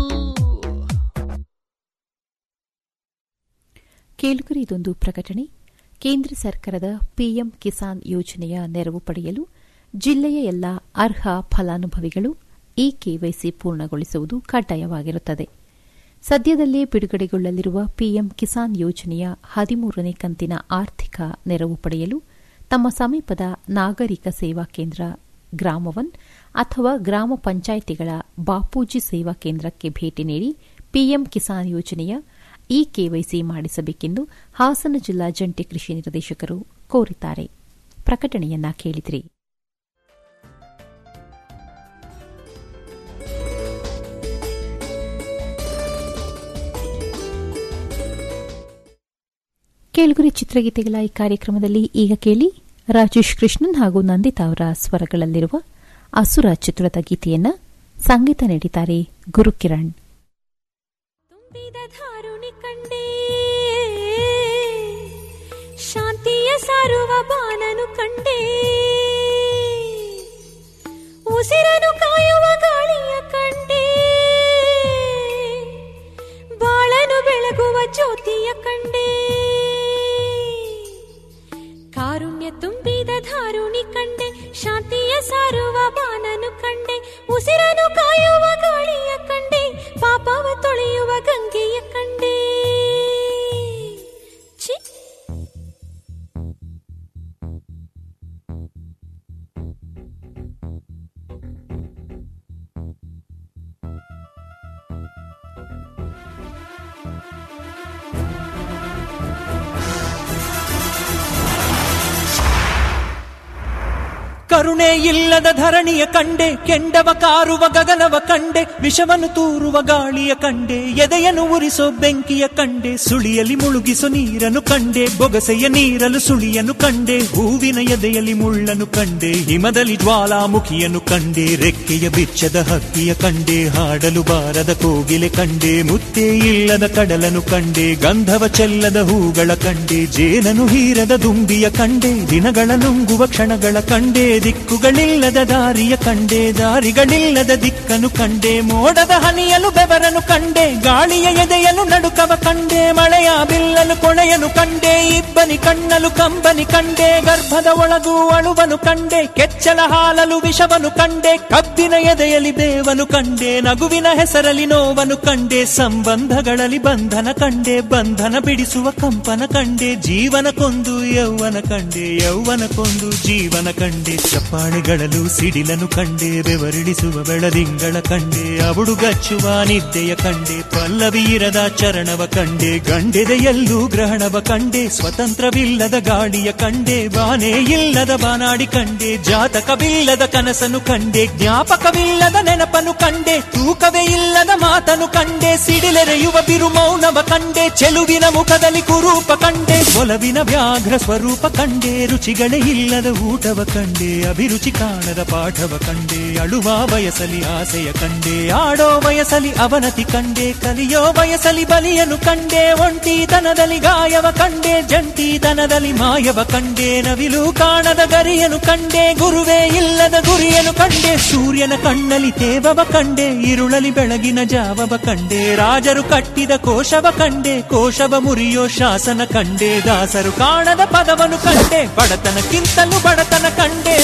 ಕೇಳುಗರು ಇದೊಂದು ಪ್ರಕಟಣೆ ಕೇಂದ್ರ ಸರ್ಕಾರದ ಪಿಎಂ ಕಿಸಾನ್ ಯೋಜನೆಯ ನೆರವು ಪಡೆಯಲು ಜಿಲ್ಲೆಯ ಎಲ್ಲ ಅರ್ಹ ಫಲಾನುಭವಿಗಳು ಈ ಕೆವೈಸಿ ಪೂರ್ಣಗೊಳಿಸುವುದು ಕಡ್ಡಾಯವಾಗಿರುತ್ತದೆ ಸದ್ಯದಲ್ಲೇ ಬಿಡುಗಡೆಗೊಳ್ಳಲಿರುವ ಪಿಎಂ ಕಿಸಾನ್ ಯೋಜನೆಯ ಹದಿಮೂರನೇ ಕಂತಿನ ಆರ್ಥಿಕ ನೆರವು ಪಡೆಯಲು ತಮ್ಮ ಸಮೀಪದ ನಾಗರಿಕ ಸೇವಾ ಕೇಂದ್ರ ಗ್ರಾಮವನ್ ಅಥವಾ ಗ್ರಾಮ ಪಂಚಾಯಿತಿಗಳ ಬಾಪೂಜಿ ಸೇವಾ ಕೇಂದ್ರಕ್ಕೆ ಭೇಟಿ ನೀಡಿ ಪಿಎಂ ಕಿಸಾನ್ ಯೋಜನೆಯ ಇ ಕೆವೈಸಿ ಮಾಡಿಸಬೇಕೆಂದು ಹಾಸನ ಜಿಲ್ಲಾ ಜಂಟಿ ಕೃಷಿ ನಿರ್ದೇಶಕರು ಕೋರಿದ್ದಾರೆ ಪ್ರಕಟಣೆಯನ್ನ ಕೇಳಿದ್ರಿ ಕೇಳುಗರಿ ಚಿತ್ರಗೀತೆಗಳ ಈ ಕಾರ್ಯಕ್ರಮದಲ್ಲಿ ಈಗ ಕೇಳಿ ರಾಜೇಶ್ ಕೃಷ್ಣನ್ ಹಾಗೂ ನಂದಿತಾ ಅವರ ಸ್ವರಗಳಲ್ಲಿರುವ ಅಸುರ ಚಿತ್ರದ ಗೀತೆಯನ್ನ ಸಂಗೀತ ನೀಡಿದ್ದಾರೆ ಗುರುಕಿರಣ್ ಕಂಡೆ ಶಾಂತಿಯ ಸಾರುವ ಬಾನನು ಕಂಡೆ ಉಸಿರನು ಕಾಯುವ ಗಾಳಿಯ ಕಂಡೆ ಬಾಳನು ಬೆಳಗುವ ಜ್ಯೋತಿಯ ಕಂಡೆ ಕಾರುಣ್ಯ ತುಂಬಿದ ಧಾರುಣಿ ಕಂಡೆ ಶಾಂತಿಯ ಸಾರುವ ಬಾನನು ಕಂಡೆ ಉಸಿರನು ಕಾಯುವ ಗಾಳಿಯ ಕಂಡೆ ಪಾಪವ ತೊಳೆಯುವ ಗಂಗೆಯ ಕಂಡೆ ಛೀ ಕರುಣೆ ಇಲ್ಲದ ಧರಣಿಯ ಕಂಡೆ ಕೆಂಡವ ಕಾರುವ ಗಗನವ ಕಂಡೆ ವಿಷವನ್ನು ತೂರುವ ಗಾಳಿಯ ಕಂಡೆ ಎದೆಯನ್ನು ಉರಿಸೋ ಬೆಂಕಿಯ ಕಂಡೆ ಸುಳಿಯಲ್ಲಿ ಮುಳುಗಿಸೋ ನೀರನ್ನು ಕಂಡೆ ಬೊಗಸೆಯ ನೀರಲು ಸುಳಿಯನ್ನು ಕಂಡೆ ಹೂವಿನ ಎದೆಯಲ್ಲಿ ಮುಳ್ಳನ್ನು ಕಂಡೆ ಹಿಮದಲ್ಲಿ ಜ್ವಾಲಾಮುಖಿಯನ್ನು ಕಂಡೆ ರೆಕ್ಕೆಯ ಬಿಚ್ಚದ ಹಕ್ಕಿಯ ಕಂಡೆ ಹಾಡಲು ಬಾರದ ಕೋಗಿಲೆ ಕಂಡೆ ಮುತ್ತೇ ಇಲ್ಲದ ಕಡಲನು ಕಂಡೆ ಗಂಧವ ಚೆಲ್ಲದ ಹೂಗಳ ಕಂಡೆ ಜೇನನು ಹೀರದ ದುಂಬಿಯ ಕಂಡೆ ದಿನಗಳ ನುಂಗುವ ಕ್ಷಣಗಳ ಕಂಡೆ ದಿಕ್ಕುಗಳಿಲ್ಲದ ದಾರಿಯ ಕಂಡೆ ದಾರಿಗಳಿಲ್ಲದ ದಿಕ್ಕನು ಕಂಡೆ ಮೋಡದ ಹನಿಯಲು ಬೆವರನು ಕಂಡೆ ಗಾಳಿಯ ಎದೆಯಲು ನಡುಕವ ಕಂಡೆ ಮಳೆಯ ಬಿಲ್ಲಲು ಕೊಳೆಯನು ಕಂಡೆ ಇಬ್ಬನಿ ಕಣ್ಣಲು ಕಂಬನಿ ಕಂಡೆ ಗರ್ಭದ ಒಳಗೂ ಅಳುವನು ಕಂಡೆ ಕೆಚ್ಚಲ ಹಾಲಲು ವಿಷವನು ಕಂಡೆ ಕಬ್ಬಿನ ಎದೆಯಲ್ಲಿ ಬೇವನು ಕಂಡೆ ನಗುವಿನ ಹೆಸರಲ್ಲಿ ನೋವನು ಕಂಡೆ ಸಂಬಂಧಗಳಲ್ಲಿ ಬಂಧನ ಕಂಡೆ ಬಂಧನ ಬಿಡಿಸುವ ಕಂಪನ ಕಂಡೆ ಜೀವನ ಕೊಂದು ಯೌವನ ಕಂಡೆ ಯೌವನ ಕೊಂದು ಜೀವನ ಕಂಡೆ ಚಪ್ಪಾಳೆಗಳಲ್ಲೂ ಸಿಡಿಲನು ಕಂಡೆ ಬೆವರಿಳಿಸುವ ಬೆಳದಿಂಗಳ ಕಂಡೆ ಅಬುಡುಗಚ್ಚುವ ನಿದ್ದೆಯ ಕಂಡೆ ಪಲ್ಲವಿ ಇರದ ಚರಣವ ಕಂಡೆ ಗಂಡೆದೆಯಲ್ಲೂ ಗ್ರಹಣವ ಕಂಡೆ ಸ್ವತಂತ್ರವಿಲ್ಲದ ಗಾಳಿಯ ಕಂಡೆ ಬಾನೇ ಇಲ್ಲದ ಬಾನಾಡಿ ಕಂಡೆ ಜಾತಕವಿಲ್ಲದ ಕನಸನು ಕಂಡೆ ಜ್ಞಾಪಕವಿಲ್ಲದ ನೆನಪನು ಕಂಡೆ ತೂಕವೇ ಇಲ್ಲದ ಮಾತನು ಕಂಡೆ ಸಿಡಿಲೆರೆಯುವ ಬಿರು ಮೌನವ ಕಂಡೆ ಚೆಲುವಿನ ಮುಖದಲ್ಲಿ ಕುರೂಪ ಕಂಡೆ ಒಲವಿನ ವ್ಯಾಘ್ರ ಸ್ವರೂಪ ಕಂಡೆ ರುಚಿಗಳೇ ಇಲ್ಲದ ಊಟವ ಕಂಡೆ ಅಭಿರುಚಿ ಕಾಣದ ಪಾಠವ ಕಂಡೆ ಅಳುವ ವಯಸಲಿ ಆಸೆಯ ಕಂಡೆ ಆಡೋ ವಯಸಲಿ ಅವನತಿ ಕಂಡೆ ಕಲಿಯೋ ವಯಸಲಿ ಬಲಿಯನು ಕಂಡೆ ಒಂಟಿತನದಲ್ಲಿ ಗಾಯವ ಕಂಡೆ ಜಂಟಿತನದಲ್ಲಿ ಮಾಯವ ಕಂಡೆ ನವಿಲು ಕಾಣದ ಗರಿಯನು ಕಂಡೆ ಗುರುವೇ ಇಲ್ಲದ ಗುರಿಯನು ಕಂಡೆ ಸೂರ್ಯನ ಕಣ್ಣಲಿ ತೇವವ ಕಂಡೆ ಇರುಳಲಿ ಬೆಳಗಿನ ಜಾವವ ಕಂಡೆ ರಾಜರು ಕಟ್ಟಿದ ಕೋಶವ ಕಂಡೆ ಕೋಶವ ಮುರಿಯೋ ಶಾಸನ ಕಂಡೆ ದಾಸರು ಕಾಣದ ಪದವನು ಕಂಡೆ ಬಡತನಕ್ಕಿಂತಲೂ ಬಡತನ ಕಂಡೆ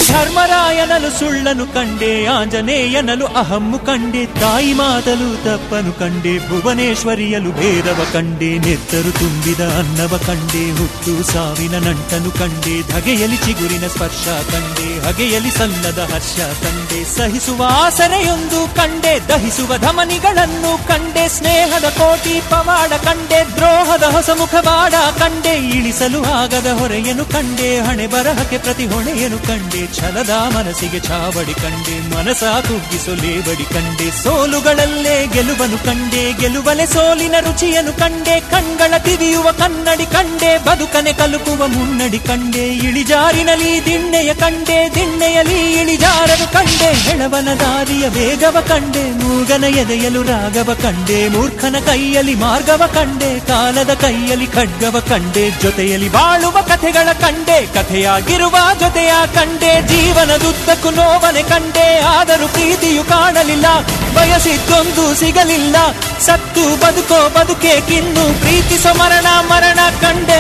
ಧರ್ಮರಾಯನಲು ಸುಳ್ಳನು ಕಂಡೆ ಆಂಜನೇಯನಲು ಅಹಮ್ಮು ಕಂಡೆ ತಾಯಿ ಮಾತಲು ತಪ್ಪನು ಕಂಡೆ ಭುವನೇಶ್ವರಿಯಲು ಭೇದವ ಕಂಡೆ ನೆತ್ತರು ತುಂಬಿದ ಅನ್ನವ ಕಂಡೆ ಹುಟ್ಟು ಸಾವಿನ ನಂಟನು ಕಂಡೆ ಧಗೆಯಲಿ ಚಿಗುರಿನ ಸ್ಪರ್ಶ ಕಂಡೆ ಹಗೆಯಲಿ ಸಲ್ಲದ ಹರ್ಷ ಕಂಡೆ ಸಹಿಸುವ ಆಸರೆಯೊಂದು ಕಂಡೆ ದಹಿಸುವ ಧಮನಿಗಳನ್ನು ಕಂಡೆ ಸ್ನೇಹದ ಕೋಟಿ ಪವಾಡ ಕಂಡೆ ದ್ರೋಹದ ಹೊಸ ಮುಖವಾಡ ಕಂಡೆ ಇಳಿಸಲು ಆಗದ ಹೊರೆಯನು ಕಂಡೆ ಹಣೆ ಬರಹಕ್ಕೆ ಪ್ರತಿ ಹೊಣೆಯನು ಕಂಡೆ ಛಲದ ಮನಸ್ಸಿಗೆ ಚಾವಡಿ ಕಂಡೆ ಮನಸ ಕುಗ್ಗಿಸು ಲೇವಡಿ ಕಂಡೆ ಸೋಲುಗಳಲ್ಲೇ ಗೆಲುವನು ಕಂಡೆ ಗೆಲುವಲೆ ಸೋಲಿನ ರುಚಿಯನು ಕಂಡೆ ಕಣ್ಗಳ ತಿವಿಯುವ ಕನ್ನಡಿ ಕಂಡೆ ಬದುಕನೆ ಕಲುಕುವ ಮುನ್ನಡಿ ಕಂಡೆ ಇಳಿಜಾರಿನಲ್ಲಿ ದಿಣ್ಣೆಯ ಕಂಡೆ ದಿಣ್ಣೆಯಲಿ ಇಳಿಜಾರನು ಕಂಡೆ ಹೆಳವನ ದಾರಿಯ ವೇಗವ ಕಂಡೆ ಮೂಗನ ಎದೆಯಲು ರಾಗವ ಕಂಡೆ ಮೂರ್ಖನ ಕೈಯಲ್ಲಿ ಮಾರ್ಗವ ಕಂಡೆ ಕಾಲದ ಕೈಯಲ್ಲಿ ಖಡ್ಗವ ಕಂಡೆ ಜೊತೆಯಲ್ಲಿ ಬಾಳುವ ಕಥೆಗಳ ಕಂಡೆ ಕಥೆಯಾಗಿರುವ ಜೊತೆಯ ಕಂಡೆ ಜೀವನದುದ್ದಕ್ಕೂ ನೋವನೆ ಕಂಡೆ ಆದರೂ ಪ್ರೀತಿಯು ಕಾಣಲಿಲ್ಲ ಬಯಸಿದ್ದೊಂದು ಸಿಗಲಿಲ್ಲ ಸತ್ತು ಬದುಕೋ ಬದುಕೆ ಕಿನ್ನು ಪ್ರೀತಿಸೋ ಮರಣ ಮರಣ ಕಂಡೆ